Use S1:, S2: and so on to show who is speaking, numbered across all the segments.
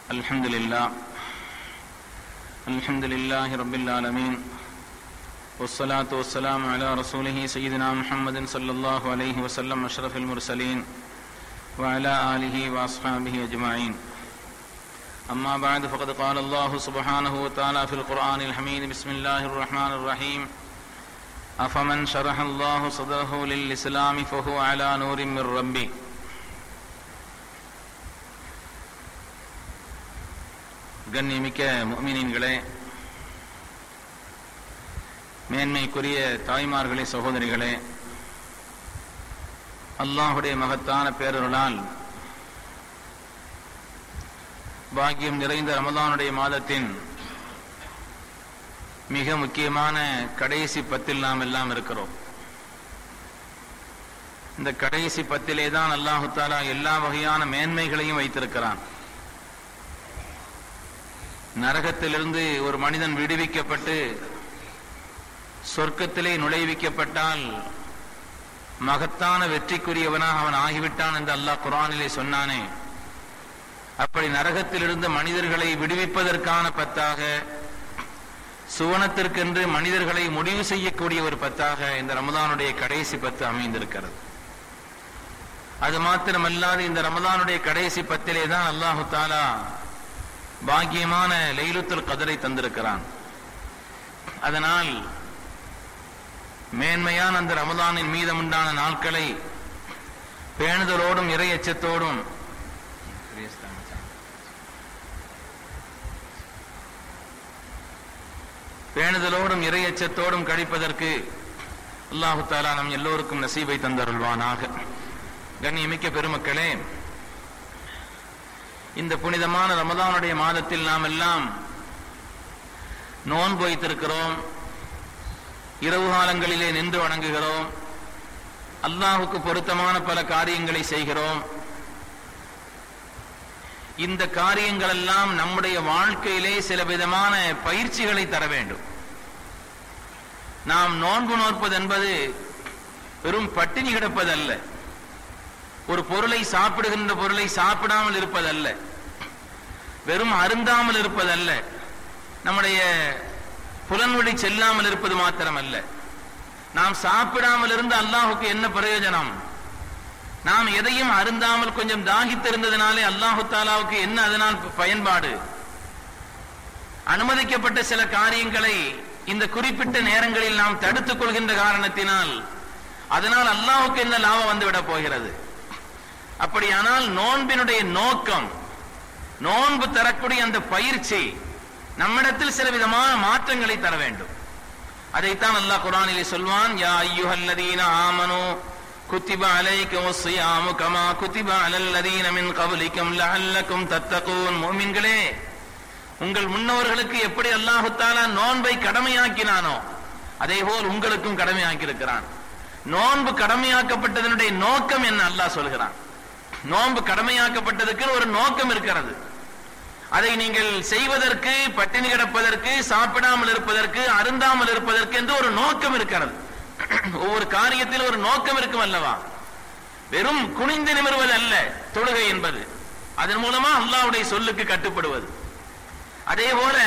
S1: الحمد لله الحمد لله رب العالمين والصلاة والسلام على رسوله سيدنا محمد صلى الله عليه وسلم أشرف المرسلين وعلى آله وأصحابه أجمعين أما بعد فقد قال الله سبحانه وتعالى في القرآن الحميد بسم الله الرحمن الرحيم أفمن شرح الله صدره للإسلام فهو على نور من ربه கண்ணியமிக்க முഅ்மினீன்களே மேன்மைக்குரிய தாய்மார்களே சகோதரிகளே அல்லாஹுடைய மகத்தான பேரருளால் பாக்கியம் நிறைந்த ரமதானுடைய மாதத்தின் மிக முக்கியமான கடைசி பத்தில் நாம் எல்லாம் இருக்கிறோம் இந்த கடைசி பத்திலே தான் அல்லாஹு தாலா எல்லா வகையான மேன்மைகளையும் வைத்திருக்கிறான் நரகத்திலிருந்து ஒரு மனிதன் விடுவிக்கப்பட்டு சொர்க்கத்திலே நுழைவிக்கப்பட்டால் மகத்தான வெற்றிக்குரியவனாக அவன் ஆகிவிட்டான் என்று அல்லாஹ் குரானிலே சொன்னானே அப்படி நரகத்திலிருந்து மனிதர்களை விடுவிப்பதற்கான பத்தாக சுவனத்திற்கென்று மனிதர்களை முடிவு செய்யக்கூடிய ஒரு பத்தாக இந்த ரமதானுடைய கடைசி பத்து அமைந்திருக்கிறது அது மாத்திரமல்லாது இந்த ரமதானுடைய கடைசி பத்திலே தான் அல்லாஹு தாலா பாக்கியமான லைலுத்துல் கதரை தந்திருக்கிறான் அதனால் மேன்மையான அந்த ரமதானின் மீதமுண்டான நாட்களை பேணுதலோடும் இறை எச்சத்தோடும் பேணுதலோடும் இறை எச்சத்தோடும் கழிப்பதற்கு அல்லாஹு தாலா நம் எல்லோருக்கும் நசீபை தந்தருள்வானாக கண்ணியமிக்க பெருமக்களே இந்த புனிதமான ரமதானுடைய மாதத்தில் நாம் எல்லாம் நோன்பு வைத்திருக்கிறோம் இரவு காலங்களிலே நின்று வணங்குகிறோம் அல்லாஹுக்கு பொருத்தமான பல காரியங்களை செய்கிறோம் இந்த காரியங்கள் எல்லாம் நம்முடைய வாழ்க்கையிலே சில விதமான பயிற்சிகளை தர வேண்டும் நாம் நோன்பு நோற்பது என்பது வெறும் பட்டினி கிடப்பதல்ல ஒரு பொருளை சாப்பிடுகின்ற பொருளை சாப்பிடாமல் இருப்பதல்ல வெறும் அருந்தாமல் இருப்பதல்ல நம்முடைய புலன்வழி செல்லாமல் இருப்பது மாத்திரமல்ல நாம் சாப்பிடாமல் இருந்து அல்லாஹுக்கு என்ன பிரயோஜனம் நாம் எதையும் அருந்தாமல் கொஞ்சம் தாகித்திருந்ததினாலே அல்லாஹு தாலாவுக்கு என்ன அதனால் பயன்பாடு அனுமதிக்கப்பட்ட சில காரியங்களை இந்த குறிப்பிட்ட நேரங்களில் நாம் தடுத்துக் கொள்கின்ற காரணத்தினால் அதனால் அல்லாஹுக்கு என்ன லாபம் வந்துவிடப் போகிறது அப்படியானால் நோன்பினுடைய நோக்கம் நோன்பு தரக்கூடிய அந்த பயிற்சி நம்மிடத்தில் சில விதமான மாற்றங்களை தர வேண்டும் அதைத்தான் அல்லாஹ் குரானிலே சொல்வான் யா ஐயுஹல்லதீன ஆமனு குத்திப அலைக்கும் ஸியாமு கமா குத்திப அலல்லதீன மின் கப்லிக்கும் லஅல்லக்கும் தத்தகூன் முஃமின்களே உங்கள் முன்னவர்களுக்கு எப்படி அல்லாஹு தஆலா நோன்பை கடமையாக்கினானோ அதேபோல் உங்களுக்கும் கடமையாக்கி இருக்கிறான் நோன்பு கடமையாக்கப்பட்டதனுடைய நோக்கம் என்ன அல்லாஹ் சொல்கிறான் நோன்பு கடமையாக்கப்பட்டதுக்கு ஒரு நோக்கம் இருக்கிறது அதை நீங்கள் செய்வதற்கு பட்டினி கிடப்பதற்கு சாப்பிடாமல் இருப்பதற்கு அருந்தாமல் இருப்பதற்கு என்று ஒரு நோக்கம் இருக்கிறது ஒவ்வொரு காரியத்தில் ஒரு நோக்கம் இருக்கும் அல்லவா வெறும் குனிந்து நிமிர்வது அல்ல தொழுகை என்பது அதன் மூலமா அல்லாவுடைய சொல்லுக்கு கட்டுப்படுவது அதே போல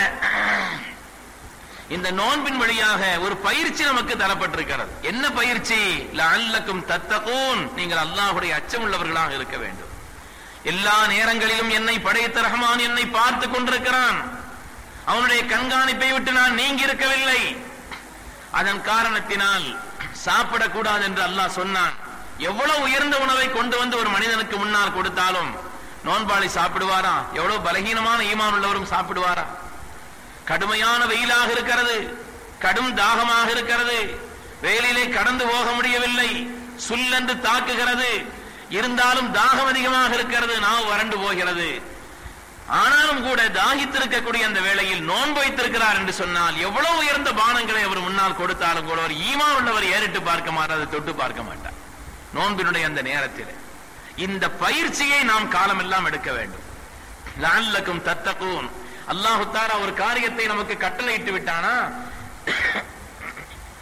S1: இந்த நோன்பின் வழியாக ஒரு பயிற்சி நமக்கு தரப்பட்டிருக்கிறது என்ன பயிற்சி லஅல்லக்கும் தத்தகூன் நீங்கள் அல்லாஹுடைய அச்சம் உள்ளவர்களாக இருக்க வேண்டும் எல்லா நேரங்களிலும் என்னை படைத்த ரஹ்மான் என்னை பார்த்து கொண்டிருக்கிறான் அவனுடைய கண்காணிப்பை விட்டு நான் நீங்கி இருக்கவில்லை அதன் காரணத்தினால் சாப்பிடக்கூடாது என்று அல்லாஹ் சொன்னான் எவ்வளவு உயர்ந்த உணவை கொண்டு வந்து ஒரு மனிதனுக்கு முன்னால் கொடுத்தாலும் நோன்பாளி சாப்பிடுவாரா எவ்வளவு பலகீனமான ஈமான் உள்ளவரும் சாப்பிடுவாரா கடுமையான வெயிலாக இருக்கிறது கடும் தாகமாக இருக்கிறது வெயிலிலே கடந்து போக முடியவில்லை சுல்லென்று தாக்குகிறது இருந்தாலும் தாகம் அதிகமாக இருக்கிறது நாவு வறண்டு போகிறது ஆனாலும் கூட தாகித்திருக்கக்கூடிய அந்த வேளையில் நோன்பு வைத்திருக்கிறார் என்று சொன்னால் எவ்வளவு உயர்ந்த பானங்களை அவர் முன்னால் கொடுத்தாலும் கூட அவர் ஈமா உள்ளவர் ஏறிட்டு பார்க்க மாட்டார் அதை தொட்டு பார்க்க மாட்டார் நோன்பினுடைய அந்த நேரத்தில் இந்த பயிற்சியை நாம் காலமெல்லாம் எடுக்க வேண்டும் லால்லக்கும் தத்தக்கும் அல்லாஹு தாரா ஒரு காரியத்தை நமக்கு கட்டளையிட்டு விட்டானா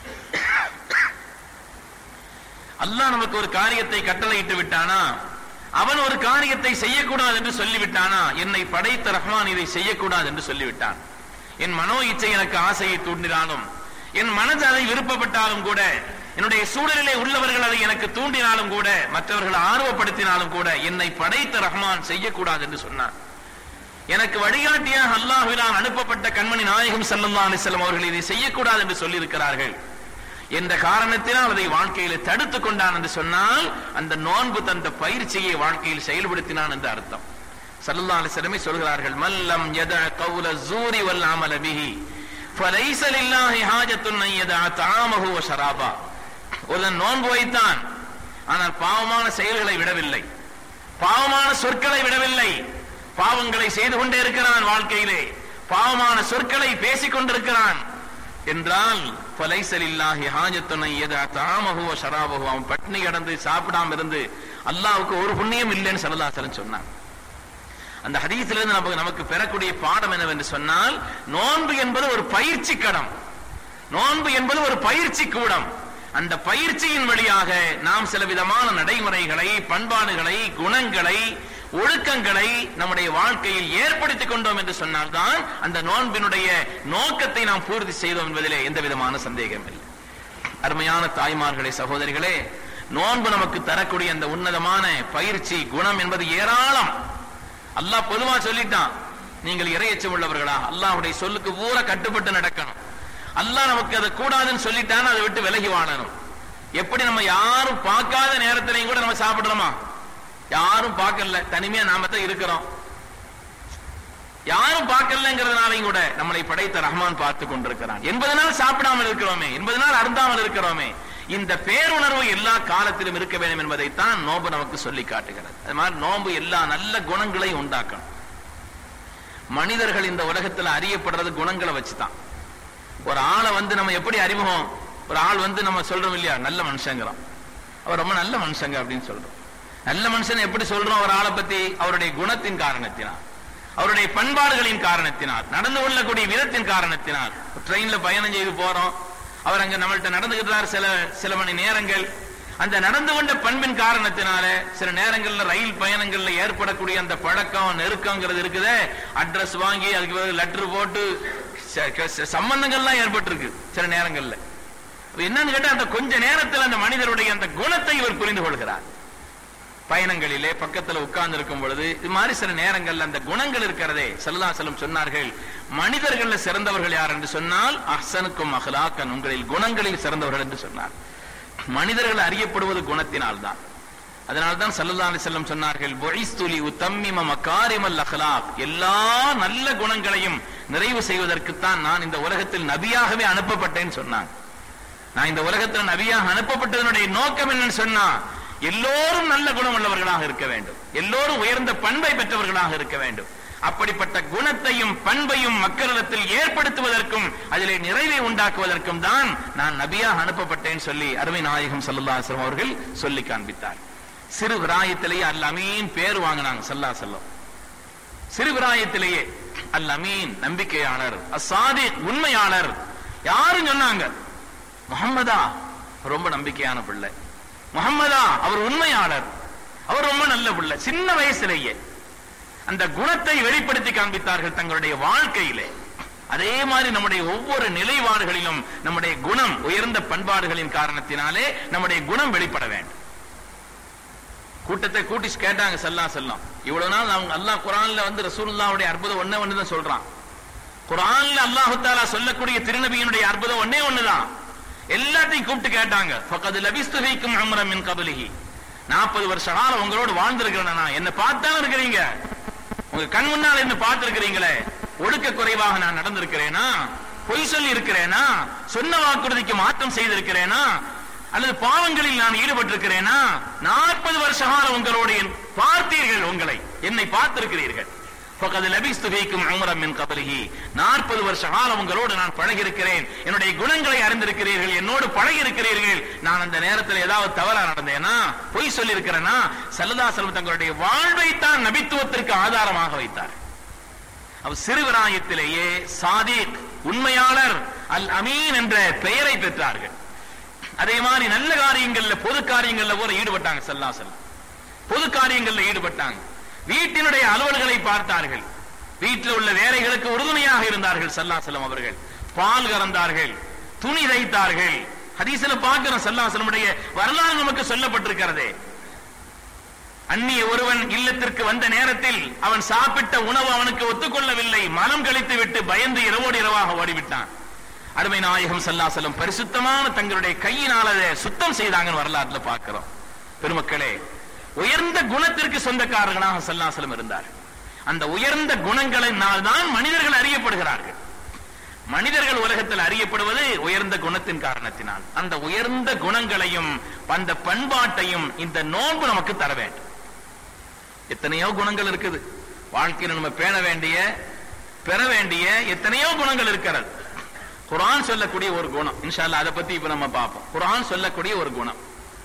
S1: அல்லாஹ் நமக்கு ஒரு காரியத்தை கட்டளையிட்டு விட்டானா அவன் ஒரு காரியத்தை செய்யக்கூடாது என்று சொல்லிவிட்டானா என்னை படைத்த ரஹ்மான் இதை செய்யக்கூடாது என்று சொல்லிவிட்டான் என் மனோ இச்சை எனக்கு ஆசையை தூண்டினாலும் என் மனது அதை விருப்பப்பட்டாலும் கூட என்னுடைய சூழலிலே உள்ளவர்கள் அதை எனக்கு தூண்டினாலும் கூட மற்றவர்கள் ஆர்வப்படுத்தினாலும் கூட என்னை படைத்த ரஹ்மான் செய்யக்கூடாது என்று சொன்னான் எனக்கு வழிகாட்டியாக அல்லாஹ்வினால் அனுப்பப்பட்ட கண்மணி நாயகம் ஸல்லல்லாஹு அலைஹி வஸல்லம் அவர்கள் இதை செய்யக்கூடாது என்று சொல்லியிருக்கிறார்கள் என்ற காரணத்தினால் அதை வாழ்க்கையில தடுத்து கொண்டான் என்று சொன்னால் அந்த நோன்பு தந்த பயிற்சியை வாழ்க்கையில் செயல்படுத்தினான் என்று அர்த்தம் ஸல்லல்லாஹு அலைஹி வஸல்லமே சொல்கிறார்கள் மல்லம் யத கௌல ஜூரி வல் அமல பிஹி ஃபலைஸ லில்லாஹி ஹாஜத்துன் அன் யதா தஆமஹு வ ஷராபா ஒருவன் நோன்பு வைத்தான் ஆனால் பாவமான செயல்களை விடவில்லை பாவமான சொற்களை விடவில்லை பாவங்களை செய்து கொண்டே இருக்கிறான் வாழ்க்கையிலே பாவமான சொற்களை பேசிக் கொண்டிருக்கிறான் என்றால் பலைசலில்லாஹி ஹாஜத்துனை எதா தாமகுவ ஷராபகு அவன் பட்னி கடந்து சாப்பிடாம இருந்து அல்லாவுக்கு ஒரு புண்ணியம் இல்லைன்னு சரதாசரன் சொன்னான் அந்த ஹதீஸிலிருந்து இருந்து நமக்கு நமக்கு பெறக்கூடிய பாடம் என்னவென்று சொன்னால் நோன்பு என்பது ஒரு பயிற்சி கடம் நோன்பு என்பது ஒரு பயிற்சி கூடம் அந்த பயிற்சியின் வழியாக நாம் சில விதமான நடைமுறைகளை பண்பாடுகளை குணங்களை ஒழுக்கங்களை நம்முடைய வாழ்க்கையில் ஏற்படுத்திக் கொண்டோம் என்று சொன்னால்தான் அந்த நோன்பினுடைய நோக்கத்தை நாம் பூர்த்தி செய்தோம் என்பதிலே எந்த விதமான சந்தேகம் இல்லை அருமையான தாய்மார்களே சகோதரிகளே நோன்பு நமக்கு தரக்கூடிய அந்த உன்னதமான பயிற்சி குணம் என்பது ஏராளம் அல்லாஹ் பொதுவா சொல்லிட்டான் நீங்கள் இறையச்சம் உள்ளவர்களா அல்லாஹ்வுடைய சொல்லுக்கு பூரா கட்டுப்பட்டு நடக்கணும் அல்லாஹ் நமக்கு அதை கூடாதுன்னு சொல்லிட்டான் அதை விட்டு விலகி வாழணும் எப்படி நம்ம யாரும் பார்க்காத நேரத்திலையும் கூட நம்ம சாப்பிடுறோமா யாரும் பார்க்கல தனிமையா நாம தான் இருக்கிறோம் யாரும் பார்க்கலங்கிறதுனாலையும் கூட நம்மளை படைத்த ரஹ்மான் பார்த்து கொண்டிருக்கிறான் என்பதனால் சாப்பிடாமல் இருக்கிறோமே என்பதனால் அருந்தாமல் இருக்கிறோமே இந்த பேருணர்வு எல்லா காலத்திலும் இருக்க வேண்டும் என்பதைத்தான் நோம்பு நமக்கு சொல்லி காட்டுகிறது அது மாதிரி நோம்பு எல்லா நல்ல குணங்களையும் உண்டாக்கணும் மனிதர்கள் இந்த உலகத்துல அறியப்படுறது குணங்களை வச்சுதான் ஒரு ஆளை வந்து நம்ம எப்படி அறிமுகம் ஒரு ஆள் வந்து நம்ம சொல்றோம் இல்லையா நல்ல மனுஷங்கிறோம் அவர் ரொம்ப நல்ல மனுஷங்க அப்படின்னு சொல்றோம் நல்ல மனுஷன் எப்படி சொல்றோம் ஒரு ஆளை பத்தி அவருடைய குணத்தின் காரணத்தினால் அவருடைய பண்பாடுகளின் காரணத்தினால் நடந்து கொள்ளக்கூடிய விதத்தின் காரணத்தினால் ட்ரெயின்ல பயணம் செய்து போறோம் அவர் அங்க நம்மள்ட்ட நடந்துகிட்டார் சில சில மணி நேரங்கள் அந்த நடந்து கொண்ட பண்பின் காரணத்தினால சில நேரங்கள்ல ரயில் பயணங்கள்ல ஏற்படக்கூடிய அந்த பழக்கம் நெருக்கங்கிறது இருக்குதே அட்ரஸ் வாங்கி அதுக்கு பிறகு லெட்டர் போட்டு ச- க- சம்பந்தங்கள்லாம் ஏற்பட்டிருக்கு சில நேரங்கள்ல அது என்னன்னு கேட்டா அந்த கொஞ்ச நேரத்தில் அந்த மனிதருடைய அந்த குணத்தை இவர் புரிந்து கொள்கிறார் பயணங்களிலே பக்கத்துல உட்கார்ந்து இருக்கும் பொழுது இது மாதிரி சில நேரங்கள்ல அந்த குணங்கள் இருக்கிறதே செல்லும் சொன்னார்கள் மனிதர்கள்ல சிறந்தவர்கள் யார் என்று சொன்னால் அஹ்சனுக்கும் அஹ்லாக்கன் உங்களில் குணங்களில் சிறந்தவர்கள் என்று சொன்னார் மனிதர்கள் அறியப்படுவது குணத்தினால் தான் அதனால்தான் சல்லல்லா அலி செல்லம் சொன்னார்கள் பொய்ஸ்துலி உத்தம்மிம மக்காரிமல் அஹ்லாக் எல்லா நல்ல குணங்களையும் நிறைவு செய்வதற்குத்தான் நான் இந்த உலகத்தில் நபியாகவே அனுப்பப்பட்டேன்னு சொன்னாங்க நான் இந்த உலகத்தில் நபியாக அனுப்பப்பட்டதனுடைய நோக்கம் என்னன்னு சொன்னா எல்லோரும் நல்ல குணம் உள்ளவர்களாக இருக்க வேண்டும் எல்லோரும் உயர்ந்த பண்பை பெற்றவர்களாக இருக்க வேண்டும் அப்படிப்பட்ட குணத்தையும் பண்பையும் மக்களிடத்தில் ஏற்படுத்துவதற்கும் அதிலே நிறைவை உண்டாக்குவதற்கும் தான் நான் நபியாக அனுப்பப்பட்டேன் சொல்லி அருமை நாயகம் சல்லல்லாஹு அவர்கள் சொல்லி காண்பித்தார் சிறு விராயத்திலேயே அல் அமீன் பேர் வாங்கினாங்க சல்லா செல்லம் சிறு விராயத்திலேயே அல் அமீன் நம்பிக்கையாளர் அசாதி உண்மையாளர் யாரும் சொன்னாங்க முகம்மதா ரொம்ப நம்பிக்கையான பிள்ளை முகம்மதா அவர் உண்மையாளர் அவர் ரொம்ப நல்ல பிள்ளை சின்ன வயசுலேயே அந்த குணத்தை வெளிப்படுத்தி காண்பித்தார்கள் தங்களுடைய வாழ்க்கையிலே அதே மாதிரி நம்முடைய ஒவ்வொரு நிலைப்பாடுகளிலும் நம்முடைய குணம் உயர்ந்த பண்பாடுகளின் காரணத்தினாலே நம்முடைய குணம் வெளிப்பட வேண்டும் கூட்டத்தை கூட்டி கேட்டாங்க செல்லா செல்லம் இவ்வளவு நாள் அவங்க அல்லாஹ் குரான்ல வந்து ரசூலுல்லாவுடைய அற்புதம் ஒண்ணே ஒண்ணுதான் சொல்றான் குரான்ல அல்லாஹு தாலா சொல்லக்கூடிய திருநபியினுடைய அற்புதம் ஒண்ணே ஒண்ணுதான் எல்லாத்தையும் கூப்பிட்டு கேட்டாங்க ஃபக்கது லபிஸ்து ஃபீக்கும் அம்ரம் மின் கபலிஹி 40 வருஷ காலம் உங்களோடு வாழ்ந்திருக்கிறேன் நான் என்ன பார்த்தாலும் இருக்கிறீங்க உங்க கண் முன்னால் இருந்து பார்த்திருக்கிறீங்களே ஒடுக்க குறைவாக நான் நடந்திருக்கிறேனா பொய் சொல்லி இருக்கிறேனா சொன்ன வாக்குறுதிக்கு மாற்றம் செய்திருக்கிறேனா அல்லது பாவங்களில் நான் ஈடுபட்டிருக்கிறேனா நாற்பது வருஷ காலம் உங்களோடு என் பார்த்தீர்கள் உங்களை என்னை பார்த்திருக்கிறீர்கள் فقد لبثت فيكم عمرا من قبله 40 வருஷ காலம் உங்களோடு நான் பழகி இருக்கிறேன் என்னுடைய குணங்களை அறிந்திருக்கிறீர்கள் என்னோடு பழகி இருக்கிறீர்கள் நான் அந்த நேரத்தில் ஏதாவது தவறா நடந்தேனா பொய் சொல்லி இருக்கிறேனா சல்லல்லா செல்வம் தங்களுடைய வாழ்வை தான் நபித்துவத்திற்கு ஆதாரமாக வைத்தார் அவர் சிறுவிராயத்திலேயே சாதிக் உண்மையாளர் அல் அமீன் என்ற பெயரை பெற்றார்கள் அதே மாதிரி நல்ல காரியங்கள்ல பொது காரியங்கள்ல கூட ஈடுபட்டாங்க சல்லா செல்லம் பொது காரியங்களில் ஈடுபட்டாங்க வீட்டினுடைய அலுவல்களை பார்த்தார்கள் வீட்டில் உள்ள வேலைகளுக்கு உறுதுணையாக இருந்தார்கள் சல்லாசலம் அவர்கள் பால் கறந்தார்கள் துணி தைத்தார்கள் ஹதீஸ்ல பார்க்கிறோம் சல்லாசலமுடைய வரலாறு நமக்கு சொல்லப்பட்டிருக்கிறதே அந்நிய ஒருவன் இல்லத்திற்கு வந்த நேரத்தில் அவன் சாப்பிட்ட உணவு அவனுக்கு ஒத்துக்கொள்ளவில்லை மனம் கழித்து விட்டு பயந்து இரவோடு இரவாக ஓடிவிட்டான் அருமை நாயகம் சல்லாசலம் பரிசுத்தமான தங்களுடைய கையினால் அதை சுத்தம் செய்தாங்கன்னு வரலாற்றுல பார்க்கிறோம் பெருமக்களே உயர்ந்த குணத்திற்கு சொந்தக்காரர்களாக சல்லாசலம் இருந்தார் அந்த உயர்ந்த குணங்களினால் தான் மனிதர்கள் அறியப்படுகிறார்கள் மனிதர்கள் உலகத்தில் அறியப்படுவது உயர்ந்த குணத்தின் காரணத்தினால் அந்த உயர்ந்த குணங்களையும் அந்த பண்பாட்டையும் இந்த நோன்பு நமக்கு தர வேண்டும் எத்தனையோ குணங்கள் இருக்குது வாழ்க்கையில் நம்ம பேண வேண்டிய பெற வேண்டிய எத்தனையோ குணங்கள் இருக்கிறது குரான் சொல்லக்கூடிய ஒரு குணம் இன்ஷால்லா அதை பத்தி இப்ப நம்ம பார்ப்போம் குரான் சொல்லக்கூடிய ஒரு குணம்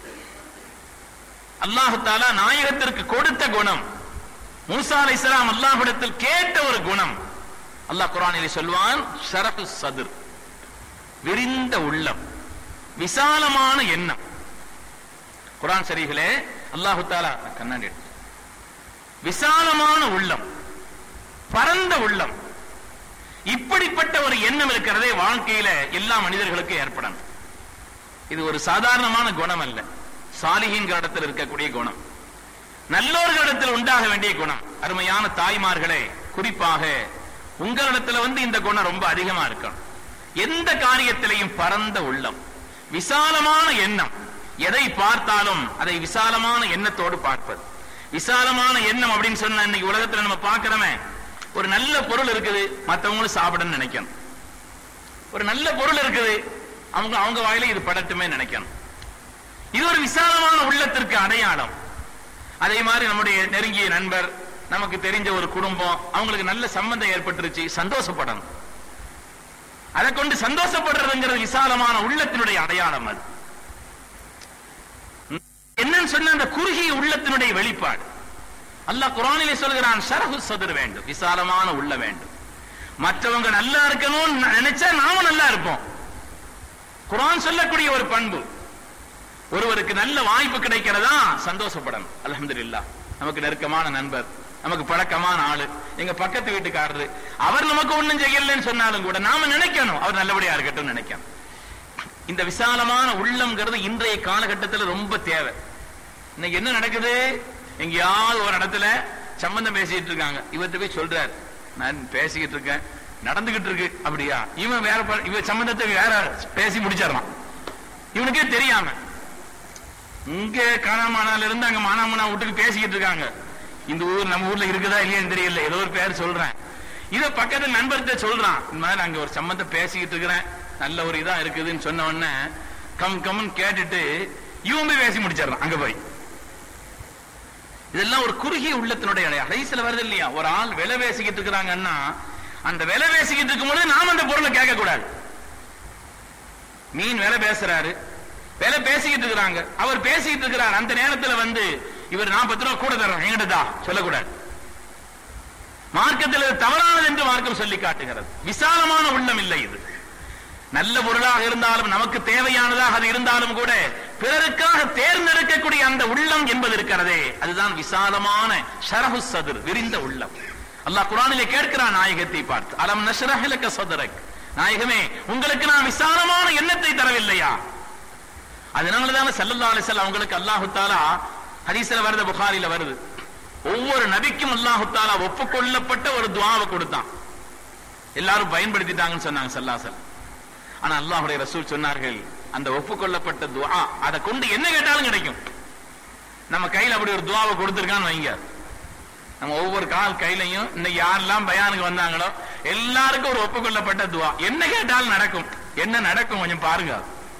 S1: அல்லாஹு தாலா நாயகத்திற்கு கொடுத்த குணம் மூசா அலை இஸ்லாம் அல்லாஹிடத்தில் கேட்ட ஒரு குணம் அல்லாஹ் குரானில் சொல்வான் ஷரஃபு சதுர் விரிந்த உள்ளம் விசாலமான எண்ணம் குரான் சரிகளே அல்லாஹு தாலா கண்ணாடி எடுத்து. விசாலமான உள்ளம் பரந்த உள்ளம் இப்படிப்பட்ட ஒரு எண்ணம் இருக்கிறதே வாழ்க்கையில எல்லா மனிதர்களுக்கும் ஏற்படணும் இது ஒரு சாதாரணமான குணம் அல்ல சாலிகின் இடத்தில் இருக்கக்கூடிய குணம் நல்லோர்களிடத்தில் உண்டாக வேண்டிய குணம் அருமையான தாய்மார்களே குறிப்பாக உங்களிடத்துல வந்து இந்த குணம் ரொம்ப அதிகமா இருக்கணும் எந்த காரியத்திலையும் பரந்த உள்ளம் விசாலமான எண்ணம் எதை பார்த்தாலும் அதை விசாலமான எண்ணத்தோடு பார்ப்பது விசாலமான எண்ணம் அப்படின்னு சொன்னா இன்னைக்கு உலகத்துல நம்ம பார்க்கிறோமே ஒரு நல்ல பொருள் இருக்குது மத்தவங்களும் சாப்பிடணும்னு நினைக்கணும் ஒரு நல்ல பொருள் இருக்குது அவங்க அவங்க வாயில இது படட்டுமே நினைக்கணும் இது ஒரு விசாலமான உள்ளத்திற்கு அடையாளம் அதே மாதிரி நம்முடைய நெருங்கிய நண்பர் நமக்கு தெரிஞ்ச ஒரு குடும்பம் அவங்களுக்கு நல்ல சம்பந்தம் ஏற்பட்டுருச்சு சந்தோஷப்படணும் அதை கொண்டு சந்தோஷப்படுறதுங்கிறது விசாலமான உள்ளத்தினுடைய அடையாளம் அது என்னன்னு சொன்ன அந்த குறுகிய உள்ளத்தினுடைய வெளிப்பாடு அல்லாஹ் குரானிலே சொல்கிறான் ஷரஹு சதுர் வேண்டும் விசாலமான உள்ள வேண்டும் மற்றவங்க நல்லா இருக்கணும்னு நினைச்சா நாம நல்லா இருப்போம் குரான் சொல்லக்கூடிய ஒரு பண்பு ஒருவருக்கு நல்ல வாய்ப்பு கிடைக்கிறதா சந்தோஷப்படணும் அல்ஹம்துலில்லாஹ் நமக்கு நெருக்கமான நண்பர் நமக்கு பழக்கமான ஆளு எங்க பக்கத்து வீட்டுக்காரரு அவர் நமக்கு ஒண்ணும் செய்யலன்னு சொன்னாலும் கூட நாம நினைக்கணும் அவர் நல்லபடியா இருக்கட்டும் நினைக்கணும் இந்த விசாலமான உள்ளம்ங்கிறது இன்றைய காலகட்டத்தில் ரொம்ப தேவை இன்னைக்கு என்ன நடக்குது எங்கேயாவது ஒரு இடத்துல சம்பந்தம் பேசிட்டு இருக்காங்க இவர்கிட்ட போய் சொல்றாரு நான் பேசிக்கிட்டு இருக்கேன் நடந்துகிட்டு இருக்கு அப்படியா இவன் வேற ப- இவன் சம்பந்தத்தை வேற பேசி முடிச்சிடறான் இவனுக்கே தெரியாம இங்க காணாமனால இருந்து அங்க மானாமனா வீட்டுக்கு பேசிக்கிட்டு இருக்காங்க இந்த ஊர் நம்ம ஊர்ல இருக்குதா இல்லையான்னு தெரியல ஏதோ ஒரு பேர் சொல்றேன் இத பக்கத்துல நண்பர்கிட்ட சொல்றான் இந்த மாதிரி அங்க ஒரு சம்பந்தம் பேசிக்கிட்டு இருக்கிறேன் நல்ல ஒரு இதா இருக்குதுன்னு சொன்ன உடனே கம் கம்னு கேட்டுட்டு இவன் போய் பேசி முடிச்சிடறான் அங்க போய் இதெல்லாம் ஒரு குறுகிய உள்ளத்தினுடைய அடையாளம் கடைசியில வருது இல்லையா ஒரு ஆள் விலை பேசிக்கிட்டு இருக்கிறாங்கன்னா அந்த விலை பேசிக்கிட்டு இருக்கும்போது நாம அந்த பொருளை கேட்க கூடாது மீன் விலை பேசுறாரு விலை பேசிக்கிட்டு இருக்கிறாங்க அவர் பேசிக்கிட்டு இருக்கிறார் அந்த நேரத்துல வந்து இவர் நான் பத்து ரூபா கூட தர்றேன் என்கிட்ட தா சொல்லக்கூடாது மார்க்கத்தில் இது தவறானது என்று மார்க்கம் சொல்லி காட்டுகிறது விசாலமான உள்ளம் இல்லை இது நல்ல பொருளாக இருந்தாலும் நமக்கு தேவையானதாக அது இருந்தாலும் கூட பிறருக்காக தேர்ந்தெடுக்கக்கூடிய அந்த உள்ளம் என்பது இருக்கிறதே அதுதான் விசாலமான ஷரஹு சதுர் விரிந்த உள்ளம் அல்லாஹ் குரானிலே கேட்கிறான் நாயகத்தை பார்த்து அலம் நஷ்ரஹலக சதுரக் நாயகமே உங்களுக்கு நான் விசாலமான எண்ணத்தை தரவில்லையா அதனாலதான சல்லல்லாஹு அலைஹி வஸல்லம் அவங்களுக்கு அல்லாஹு தாலா ஹதீஸ்ல வருது புகாரில வருது ஒவ்வொரு நபிக்கும் அல்லாஹு தாலா ஒப்புக்கொள்ளப்பட்ட ஒரு துஆவை கொடுத்தான் எல்லாரும் பயன்படுத்திட்டாங்கன்னு சொன்னாங்க சல்லாசல் ஆனா அல்லாஹ்வுடைய ரசூல் சொன்னார்கள் அந்த ஒப்புக்கொள்ளப்பட்ட துஆ அதை கொண்டு என்ன கேட்டாலும் கிடைக்கும் நம்ம கையில அப்படி ஒரு துஆவை கொடுத்திருக்கான்னு வைங்க நம்ம ஒவ்வொரு கால் கையிலையும் இன்னைக்கு யாரெல்லாம் பயானுக்கு வந்தாங்களோ எல்லாருக்கும் ஒரு ஒப்புக்கொள்ளப்பட்ட துஆ என்ன கேட்டாலும் நடக்கும் என்ன நடக்கும் கொஞ்சம் பாருங்க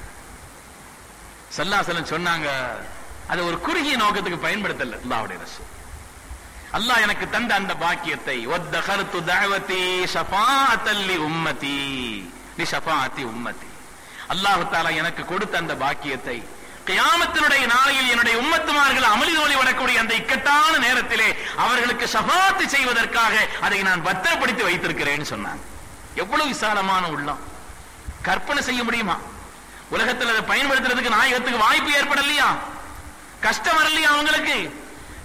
S1: சல்லாசலம் சொன்னாங்க அது ஒரு குறுகிய நோக்கத்துக்கு பயன்படுத்தல அல்லாஹ்வுடைய ரசூல் அல்லாஹ் எனக்கு தந்த அந்த பாக்கியத்தை வத்தகர்த்து தஅவதி ஷஃபாஅத்தல் லி உம்மதி லி ஷஃபாஅத்தி உம்மதி அல்லாஹ் தஆலா எனக்கு கொடுத்த அந்த பாக்கியத்தை கியாமத்தினுடைய நாளையில் என்னுடைய உம்மத்துமார்கள் அமளிதோலி வரக்கூடிய அந்த இக்கட்டான நேரத்திலே அவர்களுக்கு ஷஃபாத்து செய்வதற்காக அதை நான் பத்திரப்படுத்தி வைத்திருக்கிறேன்னு சொன்னாங்க எவ்வளவு விசாலமான உள்ளம் கற்பனை செய்ய முடியுமா உலகத்தில் அதை பயன்படுத்துறதுக்கு நாயகத்துக்கு வாய்ப்பு ஏற்படலையா கஷ்டம் வரலையா அவங்களுக்கு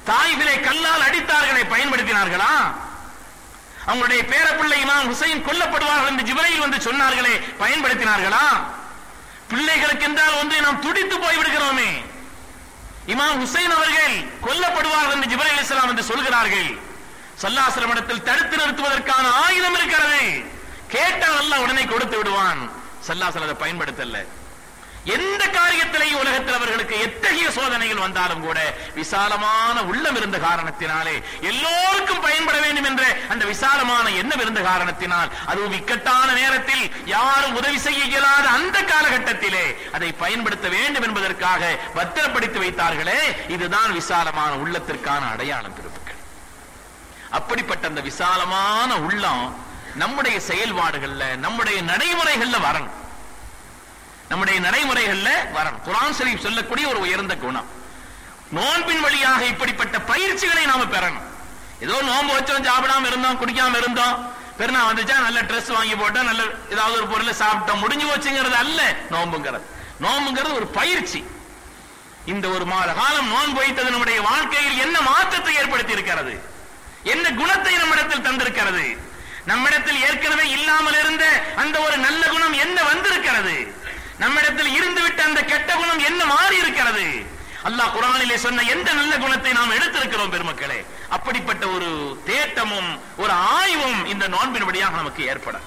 S1: தாய்களை கல்லால் அடித்தார்களை பயன்படுத்தினார்களா அவங்களுடைய பேரப்பிள்ளை இமாம் ஹுசைன் கொல்லப்படுவார்கள் என்று ஜிப்ரையில் வந்து சொன்னார்களே பயன்படுத்தினார்களா பிள்ளைகளுக்கு என்றால் ஒன்றை நாம் துடித்து போய் விடுகிறோமே இமாம் ஹுசைன் அவர்கள் கொல்லப்படுவார்கள் என்று ஜிப்ரைல் இஸ்லாம் என்று சொல்கிறார்கள் சல்லாசலம் இடத்தில் தடுத்து நிறுத்துவதற்கான ஆயுதம் இருக்கிறது கேட்டால் அல்லாஹ் உடனே கொடுத்து விடுவான் சல்லாசலம் அதை பயன்படுத்தல எந்த காரியத்திலேயும் உலகத்தில் அவர்களுக்கு எத்தகைய சோதனைகள் வந்தாலும் கூட விசாலமான உள்ளம் இருந்த காரணத்தினாலே எல்லோருக்கும் பயன்பட வேண்டும் என்ற அந்த விசாலமான எண்ணம் இருந்த காரணத்தினால் அதுவும் இக்கட்டான நேரத்தில் யாரும் உதவி செய்ய இயலாத அந்த காலகட்டத்திலே அதை பயன்படுத்த வேண்டும் என்பதற்காக பத்திரப்படுத்தி வைத்தார்களே இதுதான் விசாலமான உள்ளத்திற்கான அடையாளம் பெருமக்கள் அப்படிப்பட்ட அந்த விசாலமான உள்ளம் நம்முடைய செயல்பாடுகள்ல நம்முடைய நடைமுறைகள்ல வரணும் நம்முடைய நடைமுறைகள்ல வரணும் குரான் ஷரீப் சொல்லக்கூடிய ஒரு உயர்ந்த குணம் நோன்பின் வழியாக இப்படிப்பட்ட பயிற்சிகளை நாம பெறணும் ஏதோ நோன்பு வச்சோம் சாப்பிடாம இருந்தோம் குடிக்காம இருந்தோம் பெருநா வந்துச்சா நல்ல ட்ரெஸ் வாங்கி போட்டோம் நல்ல ஏதாவது ஒரு பொருளை சாப்பிட்டோம் முடிஞ்சு போச்சுங்கிறது அல்ல நோன்புங்கிறது நோன்புங்கிறது ஒரு பயிற்சி இந்த ஒரு மாத காலம் நோன்பு வைத்தது நம்முடைய வாழ்க்கையில் என்ன மாற்றத்தை ஏற்படுத்தி இருக்கிறது என்ன குணத்தை நம்மிடத்தில் தந்திருக்கிறது நம்மிடத்தில் ஏற்கனவே இல்லாமல் இருந்த அந்த ஒரு நல்ல குணம் என்ன வந்திருக்கிறது நம்மிடத்தில் இருந்துவிட்ட அந்த கெட்ட குணம் என்ன மாறி இருக்கிறது அல்லாஹ் குரானிலே சொன்ன எந்த நல்ல குணத்தை நாம் எடுத்திருக்கிறோம் பெருமக்களே அப்படிப்பட்ட ஒரு தேட்டமும் ஒரு ஆய்வும் இந்த நோன்பின் வழியாக நமக்கு ஏற்பட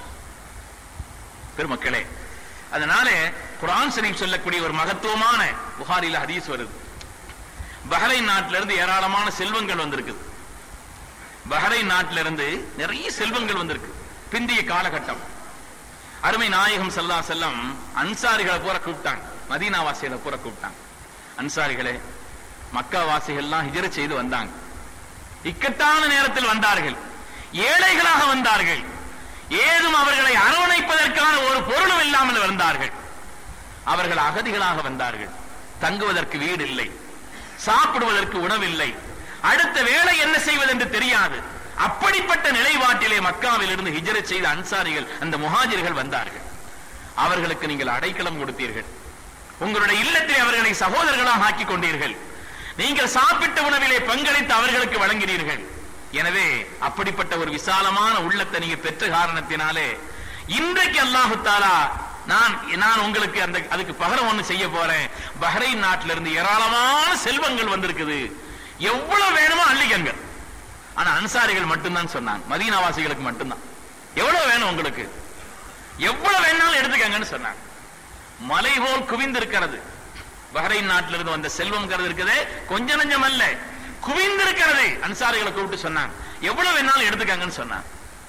S1: பெருமக்களே அதனால குரான் ஷரீப் சொல்லக்கூடிய ஒரு மகத்துவமான புகாரில ஹதீஸ் வருது பஹ்ரைன் நாட்டில இருந்து ஏராளமான செல்வங்கள் வந்திருக்குது பஹ்ரைன் நாட்டில இருந்து நிறைய செல்வங்கள் வந்திருக்கு பிந்திய காலகட்டம் அருமை நாயகம் சல்லா செல்லம் அன்சாரிகளை பூரா கூப்பிட்டாங்க மதீனா வாசிகளை பூரா கூப்பிட்டாங்க அன்சாரிகளே மக்கா வாசிகள்லாம் ஹிஜர செய்து வந்தாங்க இக்கட்டான நேரத்தில் வந்தார்கள் ஏழைகளாக வந்தார்கள் ஏதும் அவர்களை அரவணைப்பதற்கான ஒரு பொருளும் இல்லாமல் வந்தார்கள் அவர்கள் அகதிகளாக வந்தார்கள் தங்குவதற்கு வீடு இல்லை சாப்பிடுவதற்கு உணவில்லை அடுத்த வேலை என்ன செய்வது என்று தெரியாது அப்படிப்பட்ட நிலைப்பாட்டிலே மக்காவில் இருந்து ஹிஜரத் செய்த அன்சாரிகள் அந்த முஹாஜிர்கள் வந்தார்கள் அவர்களுக்கு நீங்கள் அடைக்கலம் கொடுத்தீர்கள் உங்களுடைய இல்லத்தில் அவர்களை சகோதரர்களாக ஆக்கிக் கொண்டீர்கள் நீங்கள் சாப்பிட்ட உணவிலே பங்களித்து அவர்களுக்கு வழங்கினீர்கள் எனவே அப்படிப்பட்ட ஒரு விசாலமான உள்ளத்தை நீங்க பெற்ற காரணத்தினாலே இன்றைக்கு அல்லாஹு தாலா நான் நான் உங்களுக்கு அந்த அதுக்கு பகரம் ஒண்ணு செய்ய போறேன் பஹ்ரைன் நாட்டில இருந்து ஏராளமான செல்வங்கள் வந்திருக்குது எவ்வளவு வேணுமோ அள்ளிக்கங்க ஆனா அன்சாரிகள் மட்டும்தான் சொன்னாங்க மதீனாவாசிகளுக்கு மட்டும்தான் எவ்வளவு வேணும் உங்களுக்கு எவ்வளவு வேணாலும் எடுத்துக்கங்கன்னு சொன்னாங்க மலை போல் குவிந்திருக்கிறது பஹ்ரைன் நாட்டில இருந்து வந்த செல்வம்ங்கிறது இருக்குது கொஞ்ச நஞ்சம் அல்ல குவிந்திருக்கிறது அன்சாரிகளை கூப்பிட்டு சொன்னாங்க எவ்வளவு வேணாலும் எடுத்துக்கங்கன்னு சொன்னாங்க